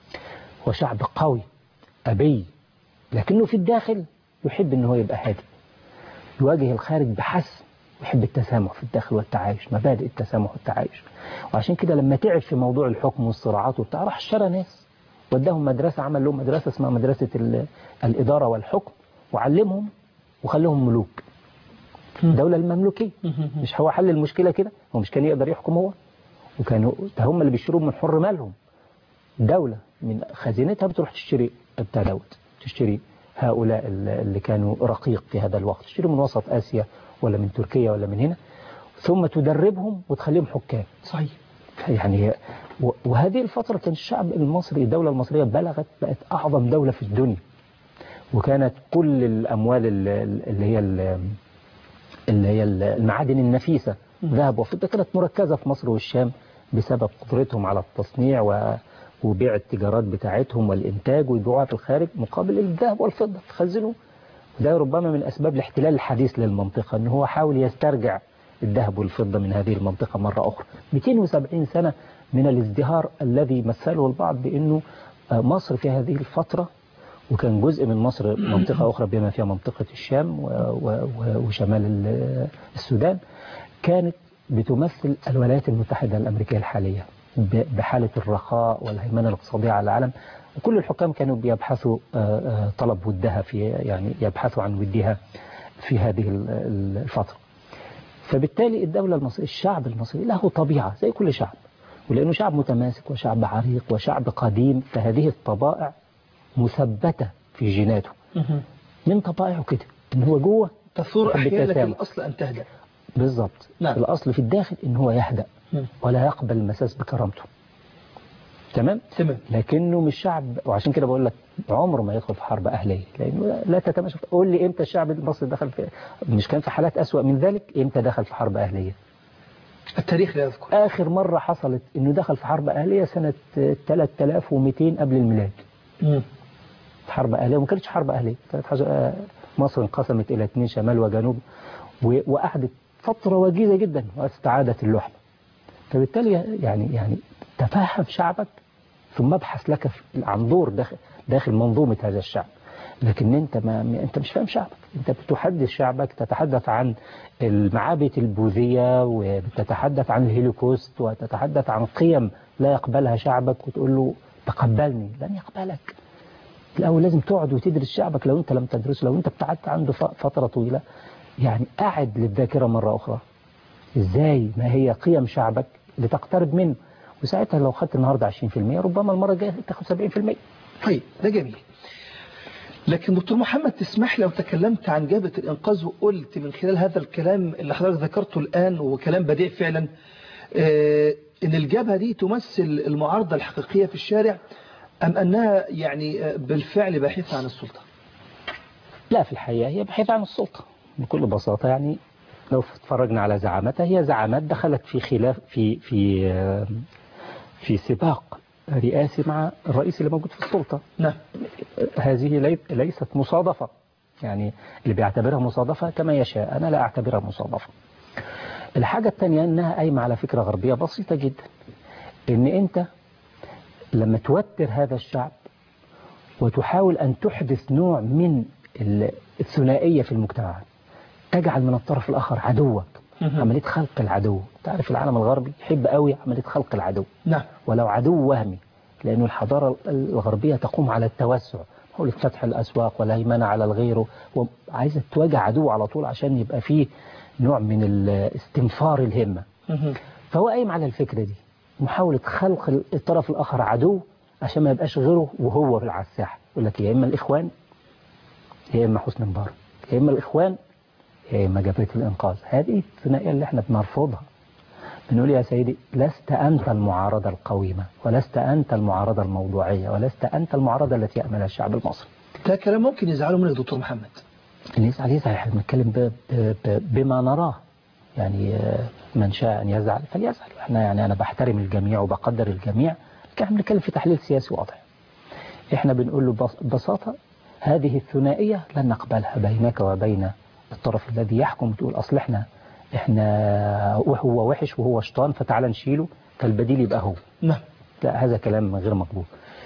وشعب قوي أبي لكنه في الداخل يحب ان هو يبقى هادئ يواجه الخارج بحسم يحب التسامح في الداخل والتعايش مبادئ التسامح والتعايش وعشان كده لما تعب في موضوع الحكم والصراعات وبتاع راح اشترى ناس وداهم مدرسة عمل لهم مدرسة اسمها مدرسة ال- الإدارة والحكم وعلمهم وخليهم ملوك الدولة المملوكية مش هو حل المشكلة كده هو مش كان يقدر يحكم هو وكانوا ده هم اللي بيشتروا من حر مالهم دولة من خزينتها بتروح تشتري بتاع دوت تشتري هؤلاء اللي كانوا رقيق في هذا الوقت تشتري من وسط آسيا ولا من تركيا ولا من هنا ثم تدربهم وتخليهم حكام صحيح يعني و- وهذه الفترة كان الشعب المصري الدولة المصرية بلغت بقت أعظم دولة في الدنيا وكانت كل الأموال ال- ال- اللي هي ال- اللي هي المعادن النفيسة ذهب وفضة كانت مركزة في مصر والشام بسبب قدرتهم على التصنيع و وبيع التجارات بتاعتهم والإنتاج ويبيعوها في الخارج مقابل الذهب والفضة تخزنوا ده ربما من أسباب الاحتلال الحديث للمنطقة أنه هو حاول يسترجع الذهب والفضة من هذه المنطقة مرة أخرى 270 سنة من الازدهار الذي مثله البعض بأنه آه، مصر في هذه الفترة وكان جزء من مصر منطقة أخرى بما فيها منطقة الشام و- و- و- وشمال ال- السودان كانت بتمثل الولايات المتحدة الأمريكية الحالية ب- بحالة الرخاء والهيمنة الاقتصادية على العالم وكل الحكام كانوا بيبحثوا آه، آه، طلب ودها في يعني يبحثوا عن ودها في هذه ال- ال- الفترة فبالتالي الدولة المصرية الشعب المصري له طبيعة زي كل شعب ولأنه شعب متماسك وشعب عريق وشعب قديم فهذه الطبائع مثبتة في جيناته من طبائعه كده ان هو جوه تثور يحب أحيانا لكن التسامح. الأصل أن تهدأ بالظبط نعم. الأصل في الداخل ان هو يهدأ مم. ولا يقبل المساس بكرامته تمام تمام لكنه مش شعب وعشان كده بقول لك عمره ما يدخل في حرب أهلية لأنه لا- لا تتماشى قول لي إمتى الشعب المصري دخل في مش كان في حالات أسوأ من ذلك إمتى دخل في حرب أهلية التاريخ لا يذكر آخر مرة حصلت إنه دخل في حرب أهلية سنة 3200 قبل الميلاد مم. حرب أهلية وما كانتش حرب أهلية كانت حاجة آه، مصر انقسمت إلى اثنين شمال وجنوب و- وقعدت فترة وجيزة جدا واستعادت اللحمة فبالتالي يعني يعني تفهم شعبك ثم ابحث لك في- عن دور داخل داخل منظومة هذا الشعب لكن انت ما ما- انت مش فاهم شعبك انت بتحدث شعبك تتحدث عن المعابد البوذية وتتحدث عن الهولوكوست وتتحدث عن قيم لا يقبلها شعبك وتقول له تقبلني لن يقبلك الأول لازم تقعد وتدرس شعبك لو أنت لم تدرسه لو أنت ابتعدت عنده ف- فترة طويلة يعني أعد للذاكرة مرة أخرى إزاي ما هي قيم شعبك لتقترب منه وساعتها لو خدت النهاردة 20% ربما المرة الجاية تاخد 70% طيب ده جميل لكن دكتور محمد تسمح لي لو تكلمت عن جابة الإنقاذ وقلت من خلال هذا الكلام اللي حضرتك ذكرته الآن وكلام بديع فعلا آه، إن الجبهة دي تمثل المعارضة الحقيقية في الشارع أم أنها يعني آه، بالفعل باحثة عن السلطة لا في الحقيقة هي بحيث عن السلطة بكل بساطة يعني لو اتفرجنا على زعامتها هي زعامات دخلت في خلاف في في آه، في سباق رئاسي مع الرئيس اللي موجود في السلطة نعم هذه لي- ليست مصادفة يعني اللي بيعتبرها مصادفة كما يشاء أنا لا أعتبرها مصادفة الحاجة الثانية أنها قايمة على فكرة غربية بسيطة جدا أن أنت لما توتر هذا الشعب وتحاول أن تحدث نوع من ال- الثنائية في المجتمع تجعل من الطرف الآخر عدوك مهم. عملية خلق العدو تعرف العالم الغربي يحب قوي عملية خلق العدو نعم ولو عدو وهمي لأن الحضارة الغربية تقوم على التوسع حول فتح الأسواق والهيمنة على الغير وعايزة تواجه عدو على طول عشان يبقى فيه نوع من ال- استنفار الهمة مهم. فهو قايم على الفكرة دي محاولة خلق الطرف الآخر عدو عشان ما يبقاش غيره وهو في على الساحة يقول لك يا إما الإخوان يا إما حسني مبارك يا إما الإخوان يا إما جبهة الإنقاذ هذه الثنائية اللي احنا بنرفضها بنقول يا سيدي لست أنت المعارضة القويمة ولست أنت المعارضة الموضوعية ولست أنت المعارضة التي يأملها الشعب المصري ده كلام ممكن يزعلوا منه دكتور محمد اللي يزعل يزعل احنا بنتكلم ب- ب- ب- بما نراه يعني آه، من شاء أن يزعل فليزعل احنا يعني أنا بحترم الجميع وبقدر الجميع لكن احنا بنتكلم في تحليل سياسي واضح احنا بنقول له ببس- ببساطة هذه الثنائية لن نقبلها بينك وبين الطرف الذي يحكم تقول أصل احنا احنا وهو وحش وهو شيطان فتعالى نشيله فالبديل يبقى هو نعم لا هذا كلام غير مقبول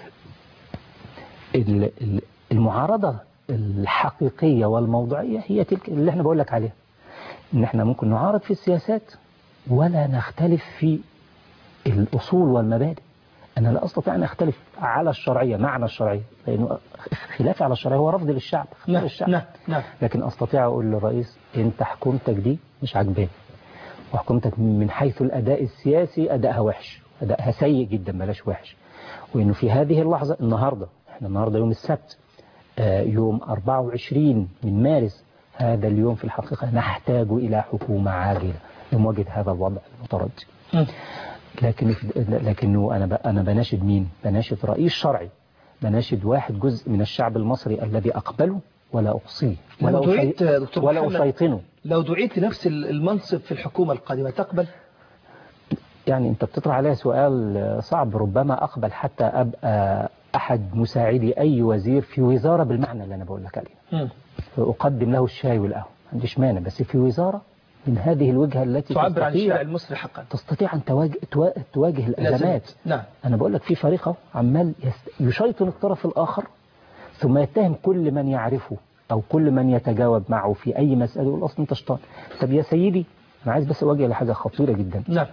ال- ال- المعارضة الحقيقية والموضوعية هي تلك اللي احنا بقول لك عليها ان احنا ممكن نعارض في السياسات ولا نختلف في الأصول والمبادئ أنا لا أستطيع أن أختلف على الشرعية معنى الشرعية لأنه خلافي على الشرعية هو رفض للشعب اختيار نعم الشعب نعم نعم لكن أستطيع أقول للرئيس أنت حكومتك دي مش عجباني وحكومتك من حيث الأداء السياسي أدائها وحش أدائها سيء جدا بلاش وحش وإنه في هذه اللحظة النهاردة احنا النهاردة يوم السبت آه، يوم 24 من مارس هذا اليوم في الحقيقة نحتاج إلى حكومة عاجلة لمواجهة هذا الوضع المتردي مم. لكن لكنه أنا ب- أنا بناشد مين؟ بناشد رئيس شرعي بناشد واحد جزء من الشعب المصري الذي أقبله ولا أقصيه ولا لو دعيت أشي- دكتور ولا محمد أشيطنه لو دعيت لنفس المنصب في الحكومة القادمة تقبل يعني أنت بتطرح عليها سؤال صعب ربما أقبل حتى أبقى أحد مساعدي أي وزير في وزارة بالمعنى اللي أنا بقول لك عليه مم. أقدم له الشاي والقهوة ما عنديش مانع بس في وزارة من هذه الوجهة التي تعبر عن الشارع تستطيع, المصري حقا تستطيع أن تواجه, توا- تواجه الأزمات نعم أنا بقول لك في فريق أهو عمال يست- يشيطن الطرف الآخر ثم يتهم كل من يعرفه أو كل من يتجاوب معه في أي مسألة يقول أصلا أنت شيطان طب يا سيدي أنا عايز بس أواجه لحاجة خطيرة جدا نعم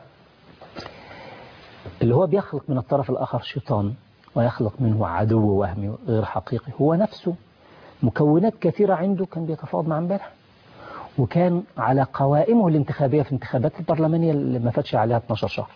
اللي هو بيخلق من الطرف الآخر شيطان ويخلق منه عدو وهمي غير حقيقي هو نفسه مكونات كثيرة عنده كان بيتفاوض مع امبارح وكان على قوائمه الانتخابية في انتخابات البرلمانية اللي ما فاتش عليها 12 شهر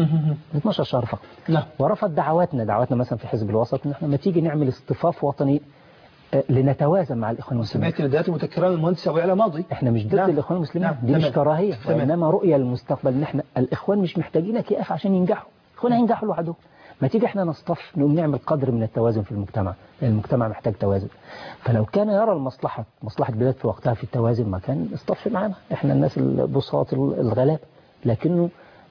12 شهر فقط نعم ورفض دعواتنا دعواتنا مثلا في حزب الوسط ان احنا ما تيجي نعمل اصطفاف وطني آه، لنتوازن مع الاخوان المسلمين سمعت نداءات متكررة من المهندس أبو يعلى ماضي احنا مش ضد نعم. الاخوان المسلمين نعم. دي مش تمام. كراهيه تمام. وانما رؤيه للمستقبل ان احنا الاخوان مش محتاجينك يا اخي عشان ينجحوا الاخوان هينجحوا لوحدهم ما تيجي احنا نصطف نقوم نعمل قدر من التوازن في المجتمع لان المجتمع محتاج توازن فلو كان يرى المصلحه مصلحه بلاد في وقتها في التوازن ما كان اصطف معانا احنا الناس البساط الغلاب لكنه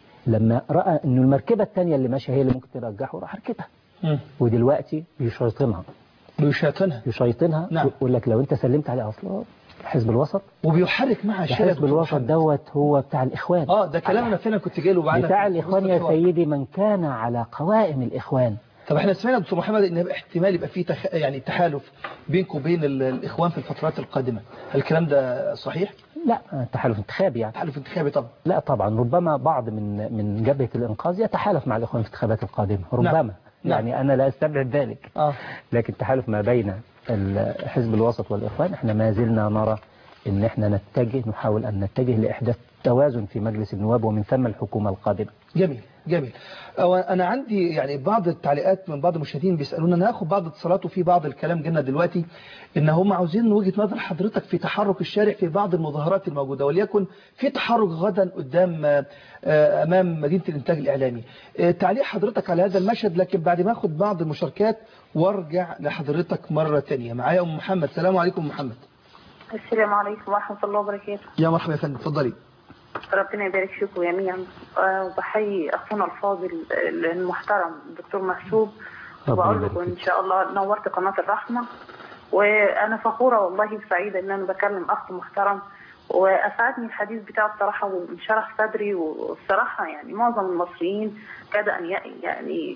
لما راى انه المركبه الثانيه اللي ماشيه هي اللي ممكن ترجحه راح ركبها مم. ودلوقتي يشيطنها بيشاطنها يشيطنها نعم. ويقول لك لو انت سلمت عليه اصلا حزب الوسط وبيحرك معها الشارع حزب دكتور الوسط محمد. دوت هو بتاع الإخوان اه ده كلام انا فعلا كنت جاي له معانا بتاع في الإخوان وسط يا الحوار. سيدي من كان على قوائم الإخوان طب احنا سمعنا دكتور محمد ان يبقى احتمال يبقى في تخ... يعني تحالف بينكم وبين ال- الاخوان في الفترات القادمه هل الكلام ده صحيح لا تحالف انتخابي يعني تحالف انتخابي طبعا لا طبعا ربما بعض من من جبهة الإنقاذ يتحالف مع الإخوان في الانتخابات القادمة ربما نعم. يعني أنا لا أستبعد ذلك اه لكن تحالف ما بين ال- حزب الوسط والإخوان احنا ما زلنا نرى ان احنا نتجه نحاول ان نتجه لاحداث توازن في مجلس النواب ومن ثم الحكومة القادمة جميل جميل أو انا عندي يعني بعض التعليقات من بعض المشاهدين بيسالونا انا هاخد بعض اتصالات وفي بعض الكلام جينا دلوقتي ان هم عاوزين وجهه نظر حضرتك في تحرك الشارع في بعض المظاهرات الموجوده وليكن في تحرك غدا قدام آه، آه، امام مدينه الانتاج الاعلامي آه، تعليق حضرتك على هذا المشهد لكن بعد ما اخد بعض المشاركات وارجع لحضرتك مره ثانيه معايا ام محمد السلام عليكم أم محمد السلام عليكم ورحمة الله وبركاته يا مرحبا يا فندم اتفضلي ربنا يبارك فيكم جميعا آه، وبحيي أخونا الفاضل المحترم الدكتور محسوب ربنا وأقول يبارك لكم إن فيك. شاء الله نورت قناة الرحمة وأنا فخورة والله وسعيدة إن أنا بكلم أخ محترم وأسعدني الحديث بتاعه الصراحة وانشرح صدري والصراحة يعني معظم المصريين كاد أن ي- يعني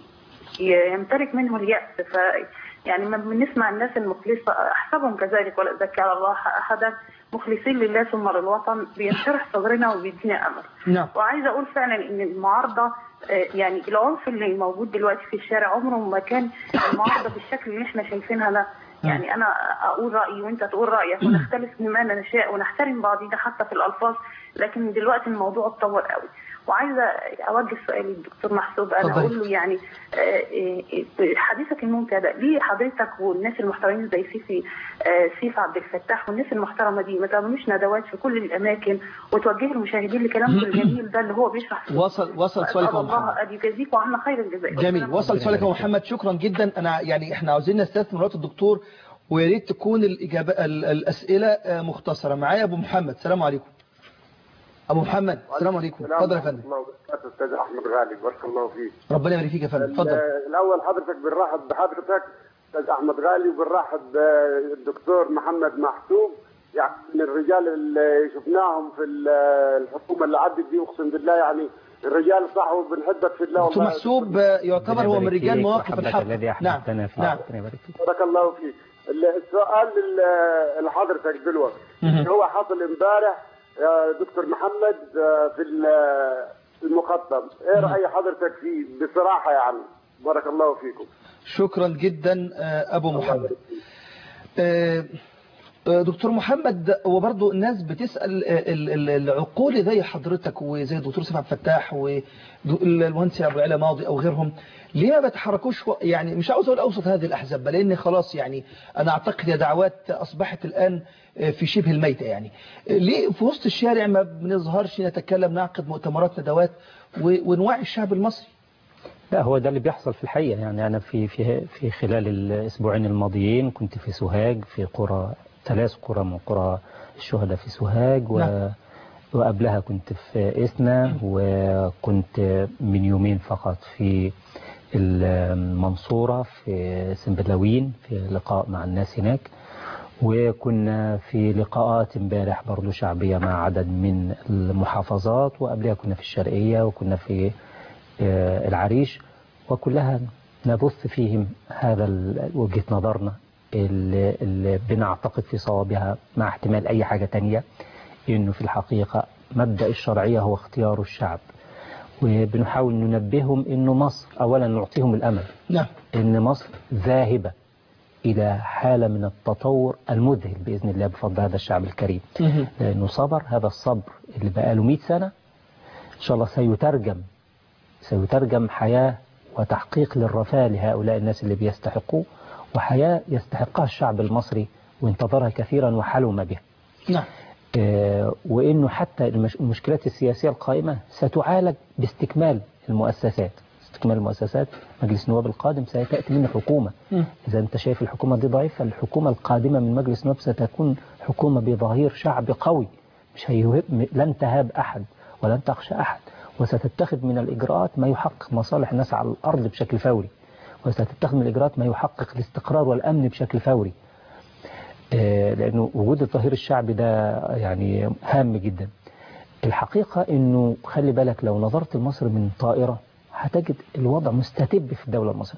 يمتلك منه اليأس ف يعني ما بنسمع الناس المخلصة أحسبهم كذلك ولا أزكي على الله أحدا مخلصين لله ثم للوطن بينشرح صدرنا وبيدينا أمل نعم وعايزه اقول فعلا ان المعارضه آه، يعني العنف اللي موجود دلوقتي في الشارع عمره ما كان المعارضه بالشكل اللي احنا شايفينها ده يعني انا اقول رايي وانت تقول رايك ونختلف بما نشاء ونحترم بعضينا حتى في الالفاظ لكن دلوقتي الموضوع اتطور قوي وعايزه اوجه سؤال للدكتور محسوب انا اتفضلي. اقول له يعني آه، آه، حديثك الممتع ده ليه حضرتك والناس المحترمين زي سيفي آه، سيف عبد الفتاح والناس المحترمه دي ما تعملوش ندوات في كل الاماكن وتوجهوا المشاهدين لكلامكم الجميل ده اللي هو بيشرح فيه وصل وصل سؤالك يا أسأل الله محمد أن يجازيكم عنا خير الجزاء جميل وصل سؤالك يا محمد شكرا جدا انا يعني احنا عاوزين نستثمر وقت الدكتور ويا ريت تكون الاجابه ال- الاسئله آه، مختصره معايا ابو محمد السلام عليكم ابو محمد السلام عليكم اتفضل يا فندم الله وبركاته استاذ احمد غالي بارك الله فيك ربنا يبارك فيك يا فندم اتفضل ال- الاول حضرتك بنرحب بحضرتك استاذ احمد غالي وبنرحب بالدكتور محمد محسوب يعني من الرجال اللي شفناهم في ال- الحكومه اللي عدت دي اقسم بالله يعني الرجال صح وبنحبك في الله دكتور والله محسوب آه، يعتبر هو من ربنا يبارك رجال فيك مواقف وحبك الحق الذي نعم أحببتنا فيه نعم ربنا يبارك فيك بارك الله فيك ال- السؤال لل- لحضرتك دلوقتي مهم. هو حصل امبارح يا دكتور محمد آه، في ال- في المقطم ايه راي حضرتك فيه بصراحه يعني بارك الله فيكم شكرا جدا آه، ابو محمد آه، آه، دكتور محمد هو برضو الناس بتسأل آه، ال- ال- العقول زي حضرتك وزي الدكتور سيف عبد الفتاح والمهندس ابو العلا ماضي او غيرهم ليه ما بيتحركوش و- يعني مش عاوز اقول اوسط هذه الاحزاب بل لان خلاص يعني انا اعتقد يا دعوات اصبحت الان آه، في شبه الميتة يعني آه، ليه في وسط الشارع ما بنظهرش نتكلم نعقد مؤتمرات ندوات و- ونوعي الشعب المصري لا هو ده اللي بيحصل في الحقيقة يعني أنا في في في خلال الأسبوعين الماضيين كنت في سوهاج في قرى ثلاث قرى من قرى الشهداء في سوهاج و نعم. وقبلها كنت في إثنا وكنت من يومين فقط في المنصورة في سنبلاوين في لقاء مع الناس هناك وكنا في لقاءات امبارح برضو شعبية مع عدد من المحافظات وقبلها كنا في الشرقية وكنا في آه، العريش وكلها نبث فيهم هذا ال- وجهة نظرنا اللي, اللي بنعتقد في صوابها مع احتمال أي حاجة تانية إنه في الحقيقة مبدأ الشرعية هو اختيار الشعب وبنحاول ننبههم إنه مصر أولا نعطيهم الأمل نعم إن مصر ذاهبة إلى حالة من التطور المذهل بإذن الله بفضل هذا الشعب الكريم مهم. لأنه صبر هذا الصبر اللي بقاله 100 سنة إن شاء الله سيترجم سيترجم حياة وتحقيق للرفاه لهؤلاء الناس اللي بيستحقوه وحياة يستحقها الشعب المصري وانتظرها كثيرا وحلم بها نعم آه، وإنه حتى المش- المشكلات السياسية القائمة ستعالج باستكمال المؤسسات استكمال المؤسسات مجلس النواب القادم سيتأتي منه حكومة مم. إذا أنت شايف الحكومة دي ضعيفة الحكومة القادمة من مجلس النواب ستكون حكومة بظهير شعب قوي مش هيهب لن تهاب أحد ولن تخشى أحد وستتخذ من الإجراءات ما يحقق مصالح الناس على الأرض بشكل فوري وستتخذ من الإجراءات ما يحقق الاستقرار والأمن بشكل فوري آه، لأنه وجود الظهير الشعبي ده يعني هام جدا الحقيقة أنه خلي بالك لو نظرت لمصر من طائرة هتجد الوضع مستتب في الدولة المصرية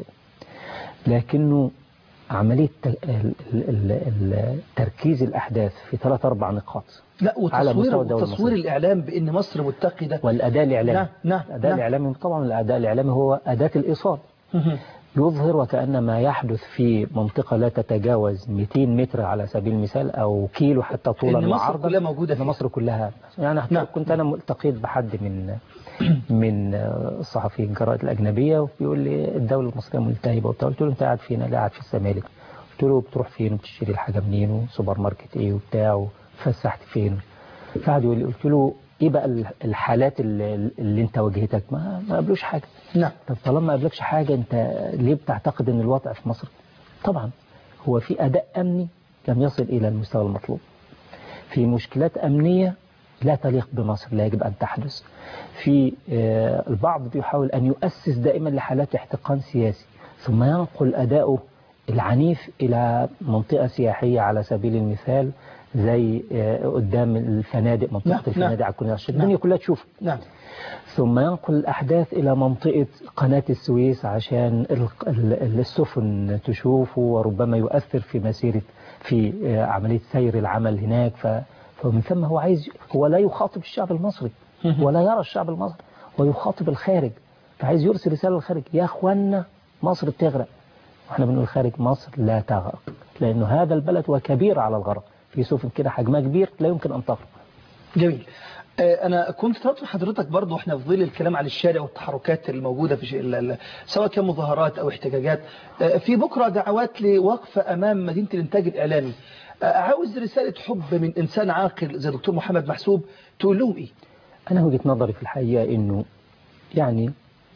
لكنه عملية ت- ال- ال- ال- تركيز الأحداث في ثلاث أربع نقاط لا على وتصوير مستوى الدولة تصوير المصرية. الإعلام بإن مصر متقدة والأداء الإعلامي نعم، نعم، الأداء نعم. الإعلامي طبعا الأداء الإعلامي هو أداة الإيصال مهم. يظهر وكأن ما يحدث في منطقة لا تتجاوز 200 متر على سبيل المثال أو كيلو حتى طولا إن مصر وعرضا كلها موجودة إن فيها. مصر كلها يعني نعم. نعم. كنت أنا ملتقيت بحد من من الصحفيين الجرائد الأجنبية وبيقول لي الدولة المصرية ملتهبة وبتاع قلت له أنت قاعد فين؟ قال لي قاعد في الزمالك قلت له بتروح فين وبتشتري الحاجة منين وسوبر ماركت إيه وبتاع وفسحت فين فقعد يقول لي قلت له إيه بقى الحالات اللي, اللي أنت واجهتك ما ما قابلوش حاجة نعم طب طالما ما قابلكش حاجة انت ليه بتعتقد ان الوضع في مصر طبعا هو في اداء امني لم يصل الى المستوى المطلوب في مشكلات امنية لا تليق بمصر لا يجب ان تحدث في آه، البعض بيحاول ان يؤسس دائما لحالات احتقان سياسي ثم ينقل اداؤه العنيف الى منطقة سياحية على سبيل المثال زي آه، قدام الفنادق منطقة نعم، الفنادق نعم. على الكورنيش نعم. الدنيا كلها تشوفه نعم ثم ينقل الأحداث إلى منطقة قناة السويس عشان ال- ال- السفن تشوفه وربما يؤثر في مسيرة في آه، عملية سير العمل هناك ف- فمن ثم هو عايز هو لا يخاطب الشعب المصري ولا يرى الشعب المصري ويخاطب الخارج فعايز يرسل رسالة للخارج يا أخوانا مصر بتغرق واحنا بنقول خارج مصر لا تغرق لأنه هذا البلد هو كبير على الغرب في سفن كده حجمها كبير لا يمكن أن تغرق جميل آه، أنا كنت طلبت من حضرتك برضو واحنا في ظل الكلام عن الشارع والتحركات الموجودة في ش- ال- ال- سواء كان مظاهرات أو احتجاجات آه، في بكرة دعوات لوقفة أمام مدينة الإنتاج الإعلامي آه، عاوز رسالة حب من إنسان عاقل زي دكتور محمد محسوب تقول لهم إيه؟ أنا وجهة نظري في الحقيقة إنه يعني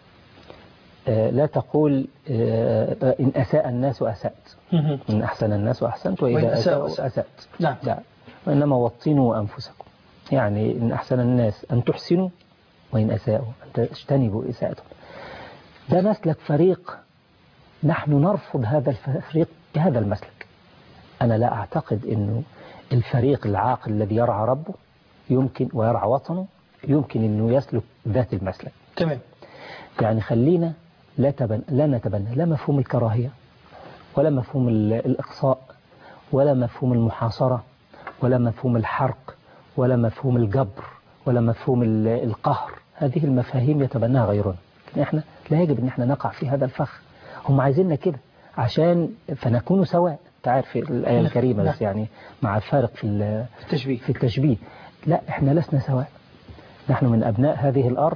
آه، لا تقول آه، آه، إن أساء الناس أسأت إن أحسن الناس أحسنت وإن وإذا أساءوا أساءوا أسأت نعم. لا وإنما وطنوا أنفسكم يعني إن أحسن الناس أن تحسنوا وإن أساءوا أن تجتنبوا إساءتهم ده مسلك فريق نحن نرفض هذا الفريق بهذا المسلك أنا لا أعتقد أنه الفريق العاقل الذي يرعى ربه يمكن ويرعى وطنه يمكن أنه يسلك ذات المسلك تمام يعني خلينا لا, تبن لا نتبنى لا مفهوم الكراهية ولا مفهوم ال- الإقصاء ولا مفهوم المحاصرة ولا مفهوم الحرق ولا مفهوم الجبر ولا مفهوم ال- القهر هذه المفاهيم يتبناها غيرنا لكن احنا لا يجب ان احنا نقع في هذا الفخ هم عايزيننا كده عشان فنكون سواء تعرف الآية نعم، الكريمة نعم. بس يعني مع الفارق في ال- التشبيه في التشبيه لا احنا لسنا سواء نحن من أبناء هذه الأرض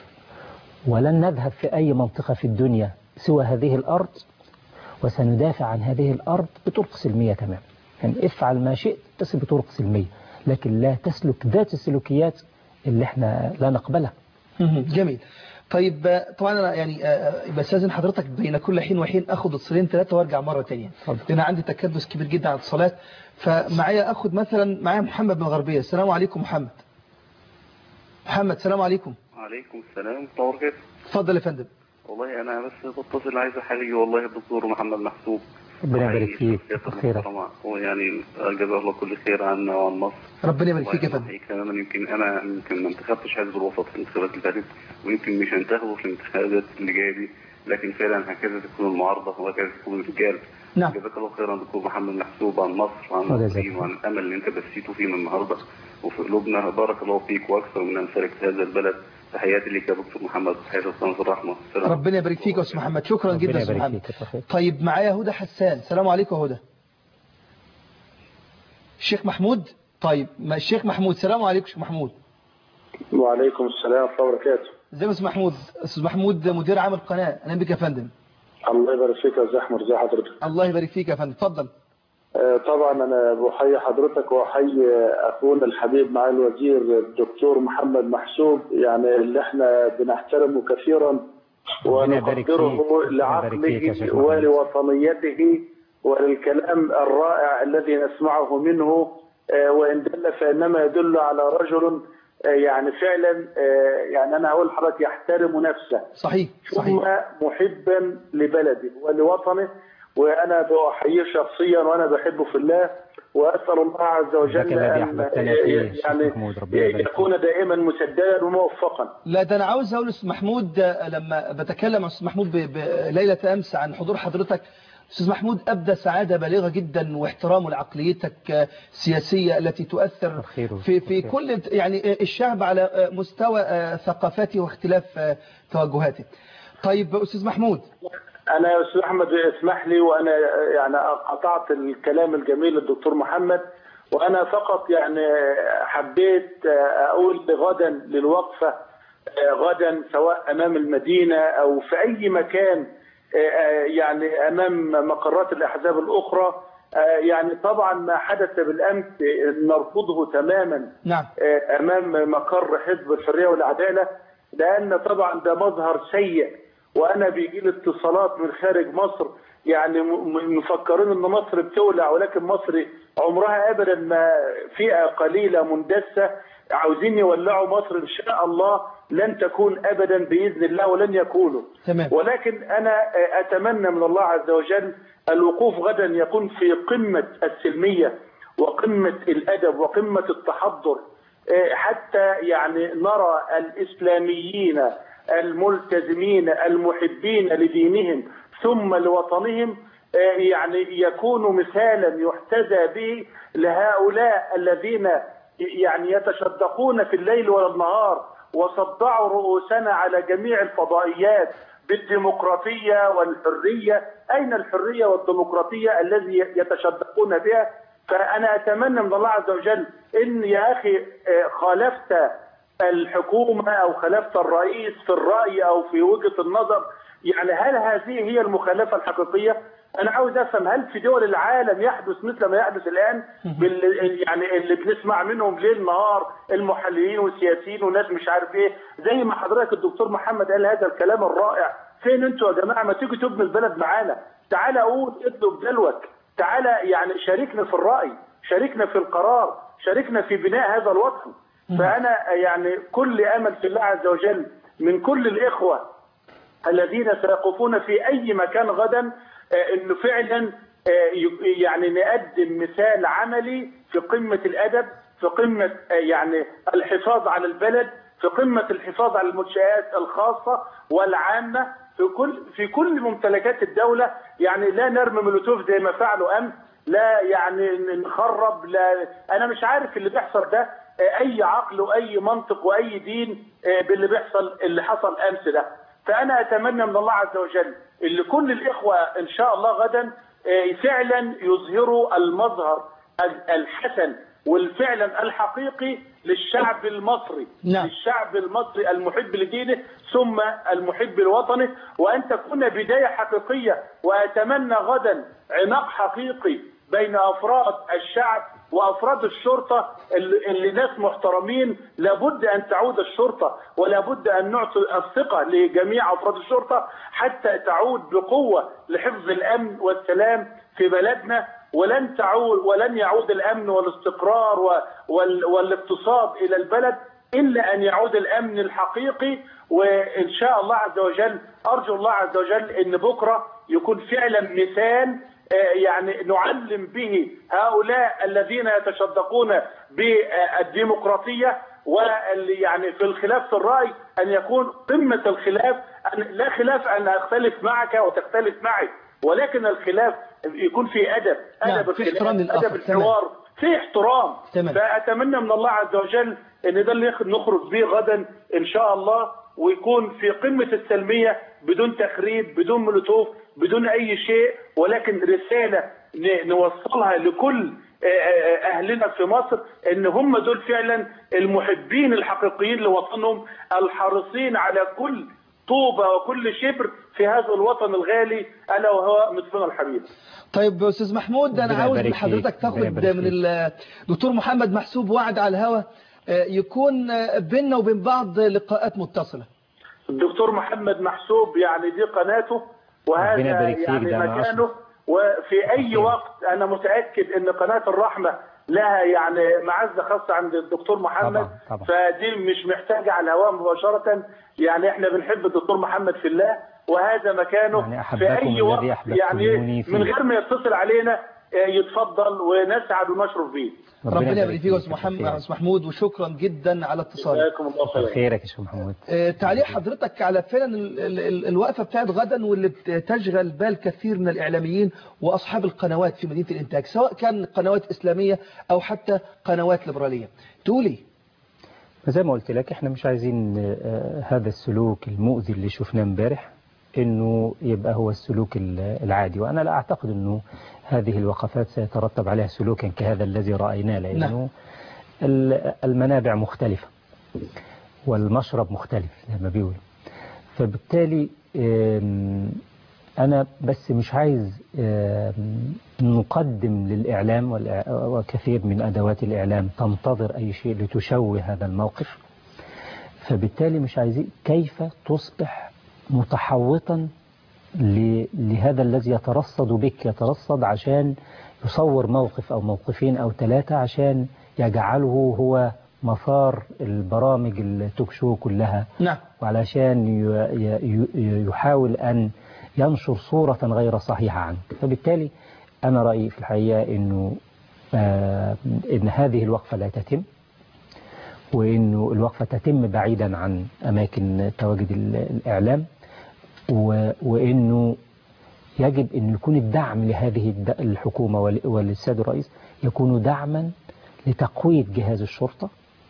ولن نذهب في أي منطقة في الدنيا سوى هذه الأرض وسندافع عن هذه الأرض بطرق سلمية تمام يعني افعل ما شئت بس بطرق سلمية لكن لا تسلك ذات السلوكيات اللي احنا لا نقبلها مهم. جميل طيب آه، طبعا انا يعني آه، آه، بستاذن حضرتك بين كل حين وحين اخد اتصالين ثلاثه وارجع مره ثانيه اتفضل. لان عندي تكدس كبير جدا على الاتصالات فمعايا اخد مثلا معايا محمد من الغربيه السلام عليكم محمد محمد السلام عليكم وعليكم السلام ورحمة الله وبركاته اتفضل يا فندم والله أنا بس بتصل عايز أحيي والله الدكتور محمد محسوب ربنا يبارك أحيي فيك شخصيته بخيرك المحترمة. ويعني جزاه الله كل خير عنا وعن مصر ربنا يبارك فيك يا والله فندم أحيي كمان يمكن أنا يمكن ما انتخبتش حزب الوسط في الانتخابات اللي فاتت ويمكن مش هنتخبه في الانتخابات اللي جايه دي لكن فعلا هكذا تكون المعارضة وهكذا تكون الرجال نعم. جزاك الله خيرا دكتور محمد محسوب عن مصر وعن وجزاك المصريين الله. وعن الأمل اللي أنت بثيته فينا النهارده وفي قلوبنا بارك الله فيك وأكثر من أمثالك في هذا البلد تحياتي لك يا دكتور محمد تحياتي في الرحمة السلام ربنا يبارك فيك يا استاذ محمد شكرا ربنا جدا يا استاذ يبارك محمد فيك كتر خير. طيب معايا هدى حسان السلام عليكم يا هدى الشيخ محمود طيب ما الشيخ محمود السلام عليكم شيخ محمود وعليكم السلام ورحمة الله وبركاته ازيك يا استاذ محمود استاذ محمود مدير عام القناه اهلا بك يا فندم الله يبارك فيك يا أستاذ أحمد ازي حضرتك الله يبارك فيك يا فندم اتفضل آه، طبعا أنا بحيي حضرتك وأحيي أخونا الحبيب مع الوزير الدكتور محمد محسوب يعني اللي احنا بنحترمه كثيرا ربنا يبارك فيك. ونقدره ربنا يبارك فيك يا شيخ لعقله محمد. ولوطنيته وللكلام الرائع الذي نسمعه منه آه، وإن دل فإنما يدل على رجل آه، يعني فعلا آه، يعني أنا هقول لحضرتك يحترم نفسه صحيح ثم صحيح محبا لبلده ولوطنه وانا بأحييه شخصيا وانا بحبه في الله واسال الله عز وجل ذاك الذي ان أحببتنا فيه يا شيخ يعني محمود. ربنا يبارك فيك. يكون دائما مسددا وموفقا لا ده انا عاوز اقول استاذ محمود آه، لما بتكلم مع استاذ محمود ب- ب- ليله امس عن حضور حضرتك استاذ محمود ابدى سعاده بالغه جدا واحترامه لعقليتك آه، السياسيه التي تؤثر خير في في خير. كل يعني آه، الشعب على آه، مستوى آه، ثقافاته واختلاف آه، توجهاته طيب استاذ محمود انا يا استاذ احمد اسمح لي وانا يعني قطعت الكلام الجميل للدكتور محمد وانا فقط يعني حبيت اقول غدا للوقفه غدا سواء امام المدينه او في اي مكان يعني امام مقرات الاحزاب الاخرى يعني طبعا ما حدث بالامس نرفضه تماما نعم امام مقر حزب الحريه والعداله لان طبعا ده مظهر سيء وانا بيجي لي اتصالات من خارج مصر يعني م- م- مفكرين ان مصر بتولع ولكن مصر عمرها ابدا ما فئه قليله مندسه عاوزين يولعوا مصر ان شاء الله لن تكون ابدا باذن الله ولن يكونوا تمام. ولكن انا اتمنى من الله عز وجل الوقوف غدا يكون في قمه السلميه وقمه الادب وقمه التحضر آه، حتى يعني نرى الاسلاميين الملتزمين المحبين لدينهم ثم لوطنهم آه، يعني يكون مثالا يحتذى به لهؤلاء الذين يعني يتشدقون في الليل والنهار وصدعوا رؤوسنا على جميع الفضائيات بالديمقراطيه والحريه، اين الحريه والديمقراطيه الذي يتشدقون بها؟ فانا اتمنى من الله عز وجل ان يا اخي آه، خالفت الحكومه او خالفت الرئيس في الراي او في وجهه النظر يعني هل هذه هي المخالفه الحقيقيه؟ انا عاوز افهم هل في دول العالم يحدث مثل ما يحدث الان بال يعني اللي بنسمع منهم ليل نهار المحللين والسياسيين وناس مش عارف ايه زي ما حضرتك الدكتور محمد قال هذا الكلام الرائع فين انتوا يا جماعه ما تيجوا تبنوا البلد معانا تعالى قول اطلب دلوك تعالى يعني شاركنا في الراي شاركنا في القرار شاركنا في بناء هذا الوطن فانا يعني كل امل في الله عز وجل من كل الاخوه الذين سيقفون في اي مكان غدا آه، انه فعلا آه، ي- يعني نقدم مثال عملي في قمه الادب في قمه آه، يعني الحفاظ على البلد في قمه الحفاظ على المنشات الخاصه والعامه في كل في كل ممتلكات الدوله يعني لا نرمي مولوتوف زي ما فعلوا امس لا يعني نخرب لا انا مش عارف اللي بيحصل ده آه، اي عقل واي منطق واي دين آه، باللي بيحصل اللي حصل امس ده فانا اتمنى من الله عز وجل اللي كل الاخوه ان شاء الله غدا آه، فعلا يظهروا المظهر ال- الحسن والفعلا الحقيقي للشعب المصري نعم. للشعب المصري المحب لدينه ثم المحب لوطنه وان تكون بدايه حقيقيه واتمنى غدا عناق حقيقي بين افراد الشعب وافراد الشرطه اللي اللي ناس محترمين لابد ان تعود الشرطه ولابد ان نعطي الثقه لجميع افراد الشرطه حتى تعود بقوه لحفظ الامن والسلام في بلدنا ولن تعود ولن يعود الامن والاستقرار و- وال- والاقتصاد الى البلد الا ان يعود الامن الحقيقي وان شاء الله عز وجل ارجو الله عز وجل ان بكره يكون فعلا مثال آه، يعني نعلم به هؤلاء الذين يتشدقون بالديمقراطيه واللي يعني في الخلاف في الراي ان يكون قمه الخلاف أن لا خلاف ان اختلف معك وتختلف معي ولكن الخلاف يكون في ادب نعم، ادب في الخلاف، احترام للآخر، ادب الحوار في احترام تمام. فاتمنى من الله عز وجل ان ده اللي نخرج به غدا ان شاء الله ويكون في قمه السلميه بدون تخريب بدون مولوتوف بدون اي شيء ولكن رساله ن- نوصلها لكل آه، آه، اهلنا في مصر ان هم دول فعلا المحبين الحقيقيين لوطنهم الحريصين على كل طوبه وكل شبر في هذا الوطن الغالي الا وهو مصرنا الحبيب. طيب استاذ محمود انا ربنا عاوز من يبارك حضرتك فيك. تاخد ربنا يبارك من فيك. الدكتور محمد محسوب وعد على الهوا آه، يكون آه، بيننا وبين بعض لقاءات متصلة الدكتور محمد محسوب يعني دي قناته وهذا ربنا يبارك فيك، يعني ده أنا مكانه وفي اي خير. وقت انا متاكد ان قناه الرحمه لها يعني معزه خاصه عند الدكتور محمد طبعاً، طبعاً. فدي مش محتاجه على الهواء مباشره يعني احنا بنحب الدكتور محمد في الله وهذا مكانه يعني في أحبكم اي الذي وقت أحببتموني يعني فيه. من غير ما يتصل علينا آه، يتفضل ونسعد ونشرف به ربنا يبارك فيك يا استاذ يا محمد خير. استاذ محمود وشكرا جدا على اتصالك جزاكم الله خيرا خيرك يا شيخ محمود آه، تعليق حضرتك على فعلا ال- ال- ال- الوقفة بتاعت غدا واللي بتشغل بال كثير من الإعلاميين وأصحاب القنوات في مدينة الإنتاج سواء كان قنوات إسلامية أو حتى قنوات ليبرالية تقولي زي ما قلت لك احنا مش عايزين آه، هذا السلوك المؤذي اللي شفناه امبارح انه يبقى هو السلوك ال- العادي وانا لا اعتقد انه هذه الوقفات سيترتب عليها سلوكا كهذا الذي رايناه لانه ال- المنابع مختلفه والمشرب مختلف زي ما بيقولوا فبالتالي آم، أنا بس مش عايز آم، نقدم للإعلام والإع- وكثير من أدوات الإعلام تنتظر أي شيء لتشوه هذا الموقف فبالتالي مش عايزين كيف تصبح متحوطا ل- لهذا الذي يترصد بك يترصد عشان يصور موقف أو موقفين أو ثلاثة عشان يجعله هو مسار البرامج التوك شو كلها نعم وعلشان ي- ي- ي- يحاول أن ينشر صورة غير صحيحة عنك فبالتالي أنا رأيي في الحقيقة أنه آه، إن هذه الوقفة لا تتم وأنه الوقفة تتم بعيدا عن أماكن تواجد ال- الإعلام و- وأنه يجب أن يكون الدعم لهذه الد- الحكومة ول- وللسيد الرئيس يكون دعما لتقوية جهاز الشرطة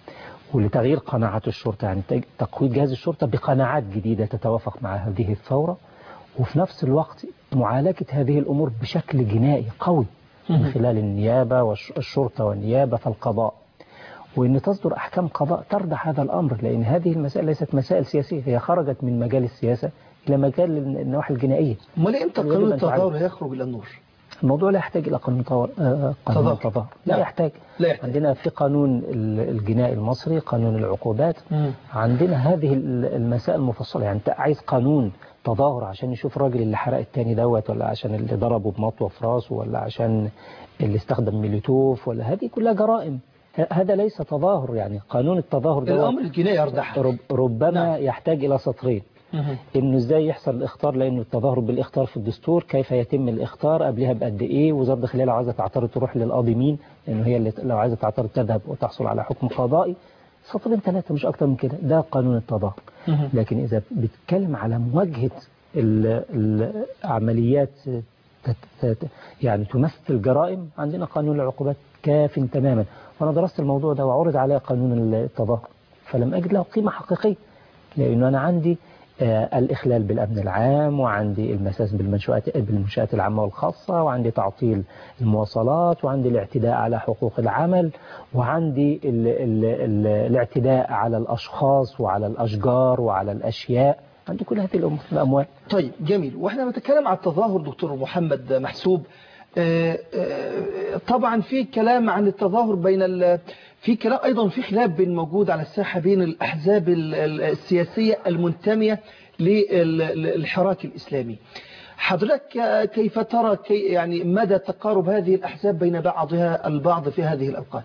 ولتغيير قناعات الشرطة يعني تج- تقويض جهاز الشرطة بقناعات جديدة تتوافق مع هذه الثورة وفي نفس الوقت معالجة هذه الأمور بشكل جنائي قوي من خلال النيابة والشرطة والنيابة فالقضاء وأن تصدر أحكام قضاء تردع هذا الأمر لأن هذه المسائل ليست مسائل سياسية هي خرجت من مجال السياسة إلى مجال النواحي الجنائية امال امتى يجب قانون أن تعالج. التظاهر هيخرج الى النور الموضوع لا يحتاج إلى قانون طوار آه، قانون تظاهر. تظاهر لا نعم. يحتاج لا يحتاج. عندنا في قانون ال- الجنائي المصري قانون العقوبات مم. عندنا هذه ال- المسائل المفصلة يعني انت عايز قانون تظاهر عشان يشوف الراجل اللي حرق التاني دوت ولا عشان اللي ضربه بمطوة في راسه ولا عشان اللي استخدم ميليتوف ولا هذه كلها جرائم ه- هذا ليس تظاهر يعني قانون التظاهر دوت الامر الجنائي يردحها رب ربما نعم. يحتاج إلى سطرين مهم. انه ازاي يحصل الاخطار لانه التظاهر بالاخطار في الدستور كيف يتم الاخطار قبلها بقد ايه وزاره الداخليه لو عايزه تعترض تروح للقاضي مين لانه هي اللي لو عايزه تعترض تذهب وتحصل على حكم قضائي سطرين ثلاثه مش اكتر من كده ده قانون التظاهر مهم. لكن اذا بتتكلم على مواجهه ال- العمليات تت- تت- يعني تمثل جرائم عندنا قانون العقوبات كاف تماما وانا درست الموضوع ده وعرض علي قانون التظاهر فلم اجد له قيمه حقيقيه لانه انا عندي آه، الإخلال بالأمن العام وعندي المساس بالمنشآت بالمنشآت العامة والخاصة وعندي تعطيل المواصلات وعندي الاعتداء على حقوق العمل وعندي ال ال ال الاعتداء على الأشخاص وعلى الأشجار وعلى الأشياء عندي كل هذه الأمور الأموال طيب جميل واحنا بنتكلم على التظاهر دكتور محمد محسوب آه، آه، طبعا في كلام عن التظاهر بين ال... في كلام ايضا في خلاف بين موجود على الساحه بين الاحزاب ال- ال- السياسيه المنتميه للحراك الاسلامي حضرتك آه، كيف ترى كي يعني مدى تقارب هذه الاحزاب بين بعضها البعض في هذه الاوقات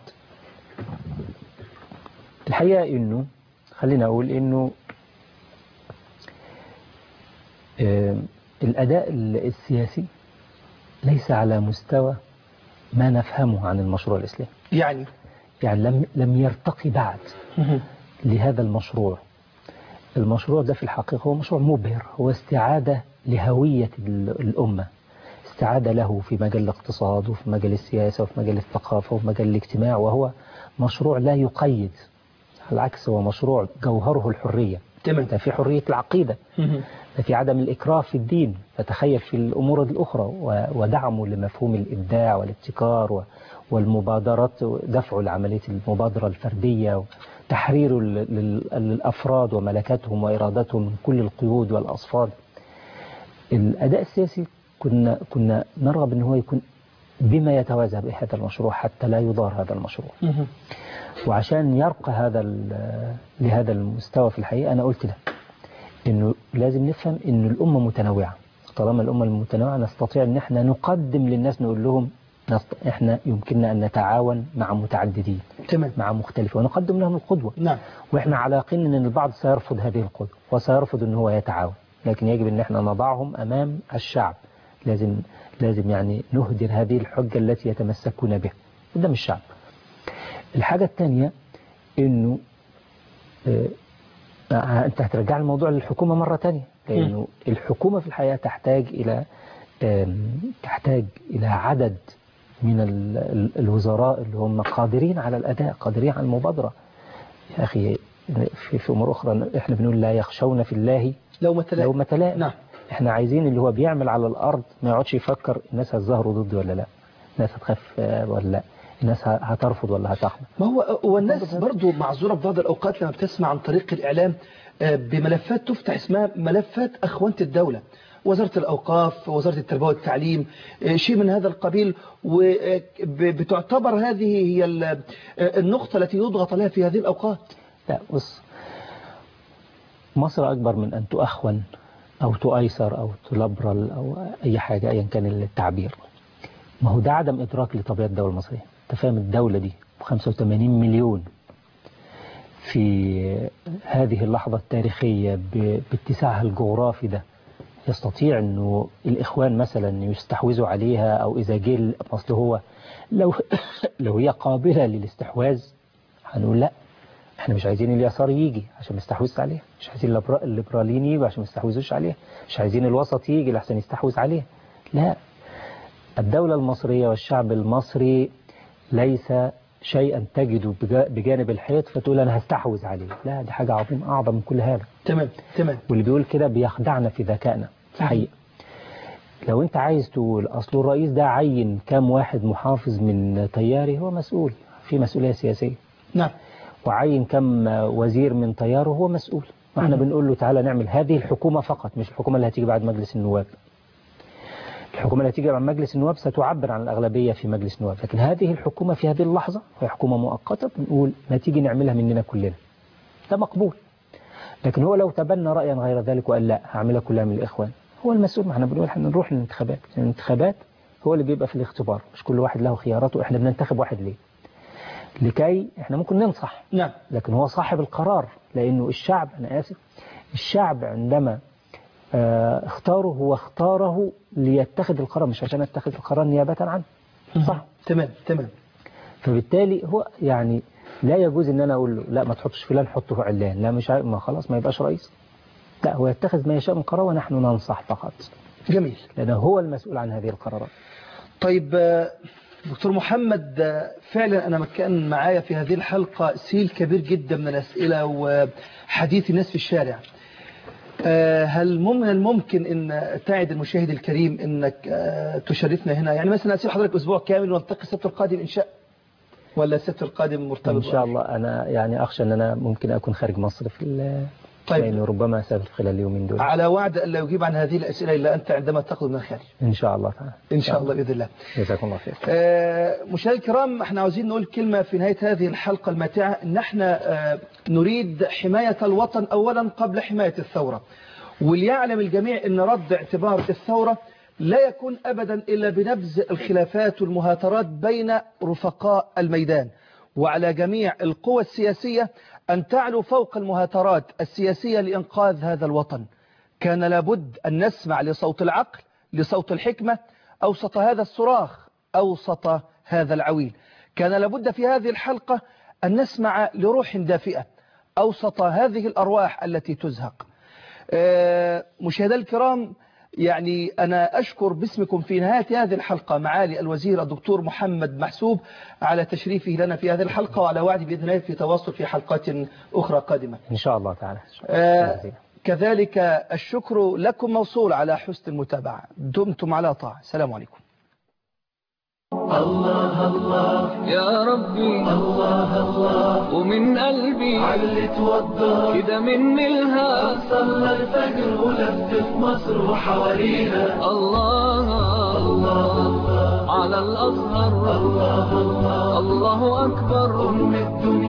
الحقيقة إنه خلينا أقول إنه آه، الأداء السياسي ليس على مستوى ما نفهمه عن المشروع الإسلامي يعني يعني لم لم يرتقي بعد لهذا المشروع المشروع ده في الحقيقة هو مشروع مبهر هو استعادة لهوية ال- الأمة استعادة له في مجال الاقتصاد وفي مجال السياسة وفي مجال الثقافة وفي مجال الاجتماع وهو مشروع لا يقيد على العكس هو مشروع جوهره الحرية تمام ده في حرية العقيدة ده في عدم الإكراه في الدين فتخيل في الأمور الأخرى و- ودعمه لمفهوم الإبداع والابتكار و- والمبادرات دفعه لعملية المبادرة الفردية تحريره لل- لل- للأفراد وملكاتهم وإرادتهم من كل القيود والأصفاد الأداء السياسي كنا كنا نرغب أن هو يكون بما يتوازى بهذا المشروع حتى لا يضار هذا المشروع وعشان يرقى هذا ال- لهذا المستوى في الحقيقة أنا قلت ده إنه لازم نفهم إنه الأمة متنوعة طالما الأمة المتنوعة نستطيع إن إحنا نقدم للناس نقول لهم نست... إحنا يمكننا أن نتعاون مع متعددين تمام مع مختلفين ونقدم لهم القدوة نعم وإحنا على يقين إن البعض سيرفض هذه القدوة وسيرفض إن هو يتعاون لكن يجب إن إحنا نضعهم أمام الشعب لازم لازم يعني نهدر هذه الحجة التي يتمسكون بها قدام الشعب الحاجة الثانية إنه آه، آه، أنت هترجع الموضوع للحكومة مرة تانية لأنه الحكومة في الحقيقة تحتاج إلى آم، تحتاج إلى عدد من ال- ال- الوزراء اللي هم قادرين على الأداء قادرين على المبادرة يا أخي في, في أمور أخرى إحنا بنقول لا يخشون في الله لو مثلا لو متلاء نعم احنا عايزين اللي هو بيعمل على الارض ما يقعدش يفكر الناس هتظهروا ضدي ولا لا الناس هتخاف آه، ولا لا الناس ه- هترفض ولا هتحمل ما هو هو الناس برضو معذورة في بعض الأوقات لما بتسمع عن طريق الإعلام آه، بملفات تفتح اسمها ملفات أخوانة الدولة وزارة الأوقاف وزارة التربية والتعليم آه، شيء من هذا القبيل وبتعتبر هذه هي ال- آه، النقطة التي يضغط عليها في هذه الأوقات لا بص مصر أكبر من أن تؤخون أو تؤيسر أو تلبرل أو أي حاجة أيا كان التعبير ما هو ده عدم إدراك لطبيعة الدولة المصرية أنت فاهم الدولة دي 85 مليون في هذه اللحظة التاريخية ب- باتساعها الجغرافي ده يستطيع أنه الإخوان مثلا يستحوذوا عليها أو إذا جه ال- أصل هو لو لو هي قابلة للاستحواذ هنقول لا احنا مش عايزين اليسار يجي عشان ما يستحوذش عليها مش عايزين الليبرا- الليبراليين يجوا عشان ما يستحوذوش عليها مش عايزين الوسط يجي لحسن يستحوذ عليها لا الدولة المصرية والشعب المصري ليس شيئا تجده بجا- بجانب الحيط فتقول أنا هستحوذ عليه لا دي حاجة عظيمة أعظم من كل هذا تمام تمام واللي بيقول كده بيخدعنا في ذكائنا الحقيقة لو انت عايز تقول اصل الرئيس ده عين كام واحد محافظ من تياري هو مسؤول في مسؤولية سياسية نعم وعين كم وزير من تياره هو مسؤول واحنا مم. بنقول له تعالى نعمل هذه الحكومة فقط مش الحكومة اللي هتيجي بعد مجلس النواب الحكومة اللي هتيجي بعد مجلس النواب ستعبر عن الأغلبية في مجلس النواب لكن هذه الحكومة في هذه اللحظة هي حكومة مؤقتة بنقول ما تيجي نعملها مننا كلنا ده مقبول لكن هو لو تبنى رأيا غير ذلك وقال لا هعملها كلها من الإخوان هو المسؤول ما احنا بنقول احنا نروح للانتخابات الانتخابات هو اللي بيبقى في الاختبار مش كل واحد له خياراته احنا بننتخب واحد ليه لكي احنا ممكن ننصح نعم لكن هو صاحب القرار لأنه الشعب أنا آسف الشعب عندما آه، اختاره هو اختاره ليتخذ القرار مش عشان يتخذ القرار نيابة عنه صح تمام تمام فبالتالي هو يعني لا يجوز ان انا اقول له لا ما تحطش فلان حطه علان لا مش عارف- ما خلاص ما يبقاش رئيس لا هو يتخذ ما يشاء من قرار ونحن ننصح فقط جميل لأنه هو المسؤول عن هذه القرارات طيب آه، دكتور محمد آه، فعلا أنا كان معايا في هذه الحلقة سيل كبير جدا من الأسئلة وحديث الناس في الشارع آه، هل من الممكن أن تعد المشاهد الكريم أنك آه، تشرفنا هنا يعني مثلا أسيب حضرتك أسبوع كامل ونلتقي السبت القادم إن شاء ولا السبت القادم مرتبط إن شاء الله أنا يعني أخشى أن أنا ممكن أكون خارج مصر في ال- طيب. لأنه ربما أسافر خلال اليومين دول على وعد أن لا يجيب عن هذه الأسئلة إلا أنت عندما تخرج من الخارج إن شاء الله تعالى إن شاء الله بإذن الله جزاكم الله خير آه، مشاهدينا الكرام احنا عاوزين نقول كلمة في نهاية هذه الحلقة الماتعة ان احنا آه، نريد حماية الوطن اولا قبل حماية الثورة وليعلم الجميع ان رد اعتبار الثورة لا يكون ابدا الا بنبذ الخلافات والمهاترات بين رفقاء الميدان وعلى جميع القوى السياسية ان تعلو فوق المهاترات السياسية لانقاذ هذا الوطن كان لابد أن نسمع لصوت العقل لصوت الحكمة أوسط هذا الصراخ أوسط هذا العويل كان لابد في هذه الحلقة أن نسمع لروح دافئة أوسط هذه الأرواح التي تزهق آه، مشاهدي الكرام يعني أنا أشكر باسمكم في نهاية هذه الحلقة معالي الوزير الدكتور محمد محسوب على تشريفه لنا في هذه الحلقة وعلى وعد بإذن الله في تواصل في حلقات أخرى قادمة إن شاء الله تعالى آه، كذلك الشكر لكم موصول على حسن المتابعة دمتم على طاعة السلام عليكم يا ربي الله الله ومن قلبي علت وضى كده مني الها صلى الفجر ولف في مصر وحواليها الله الله على الأزهر الله الله الله أكبر أم الدنيا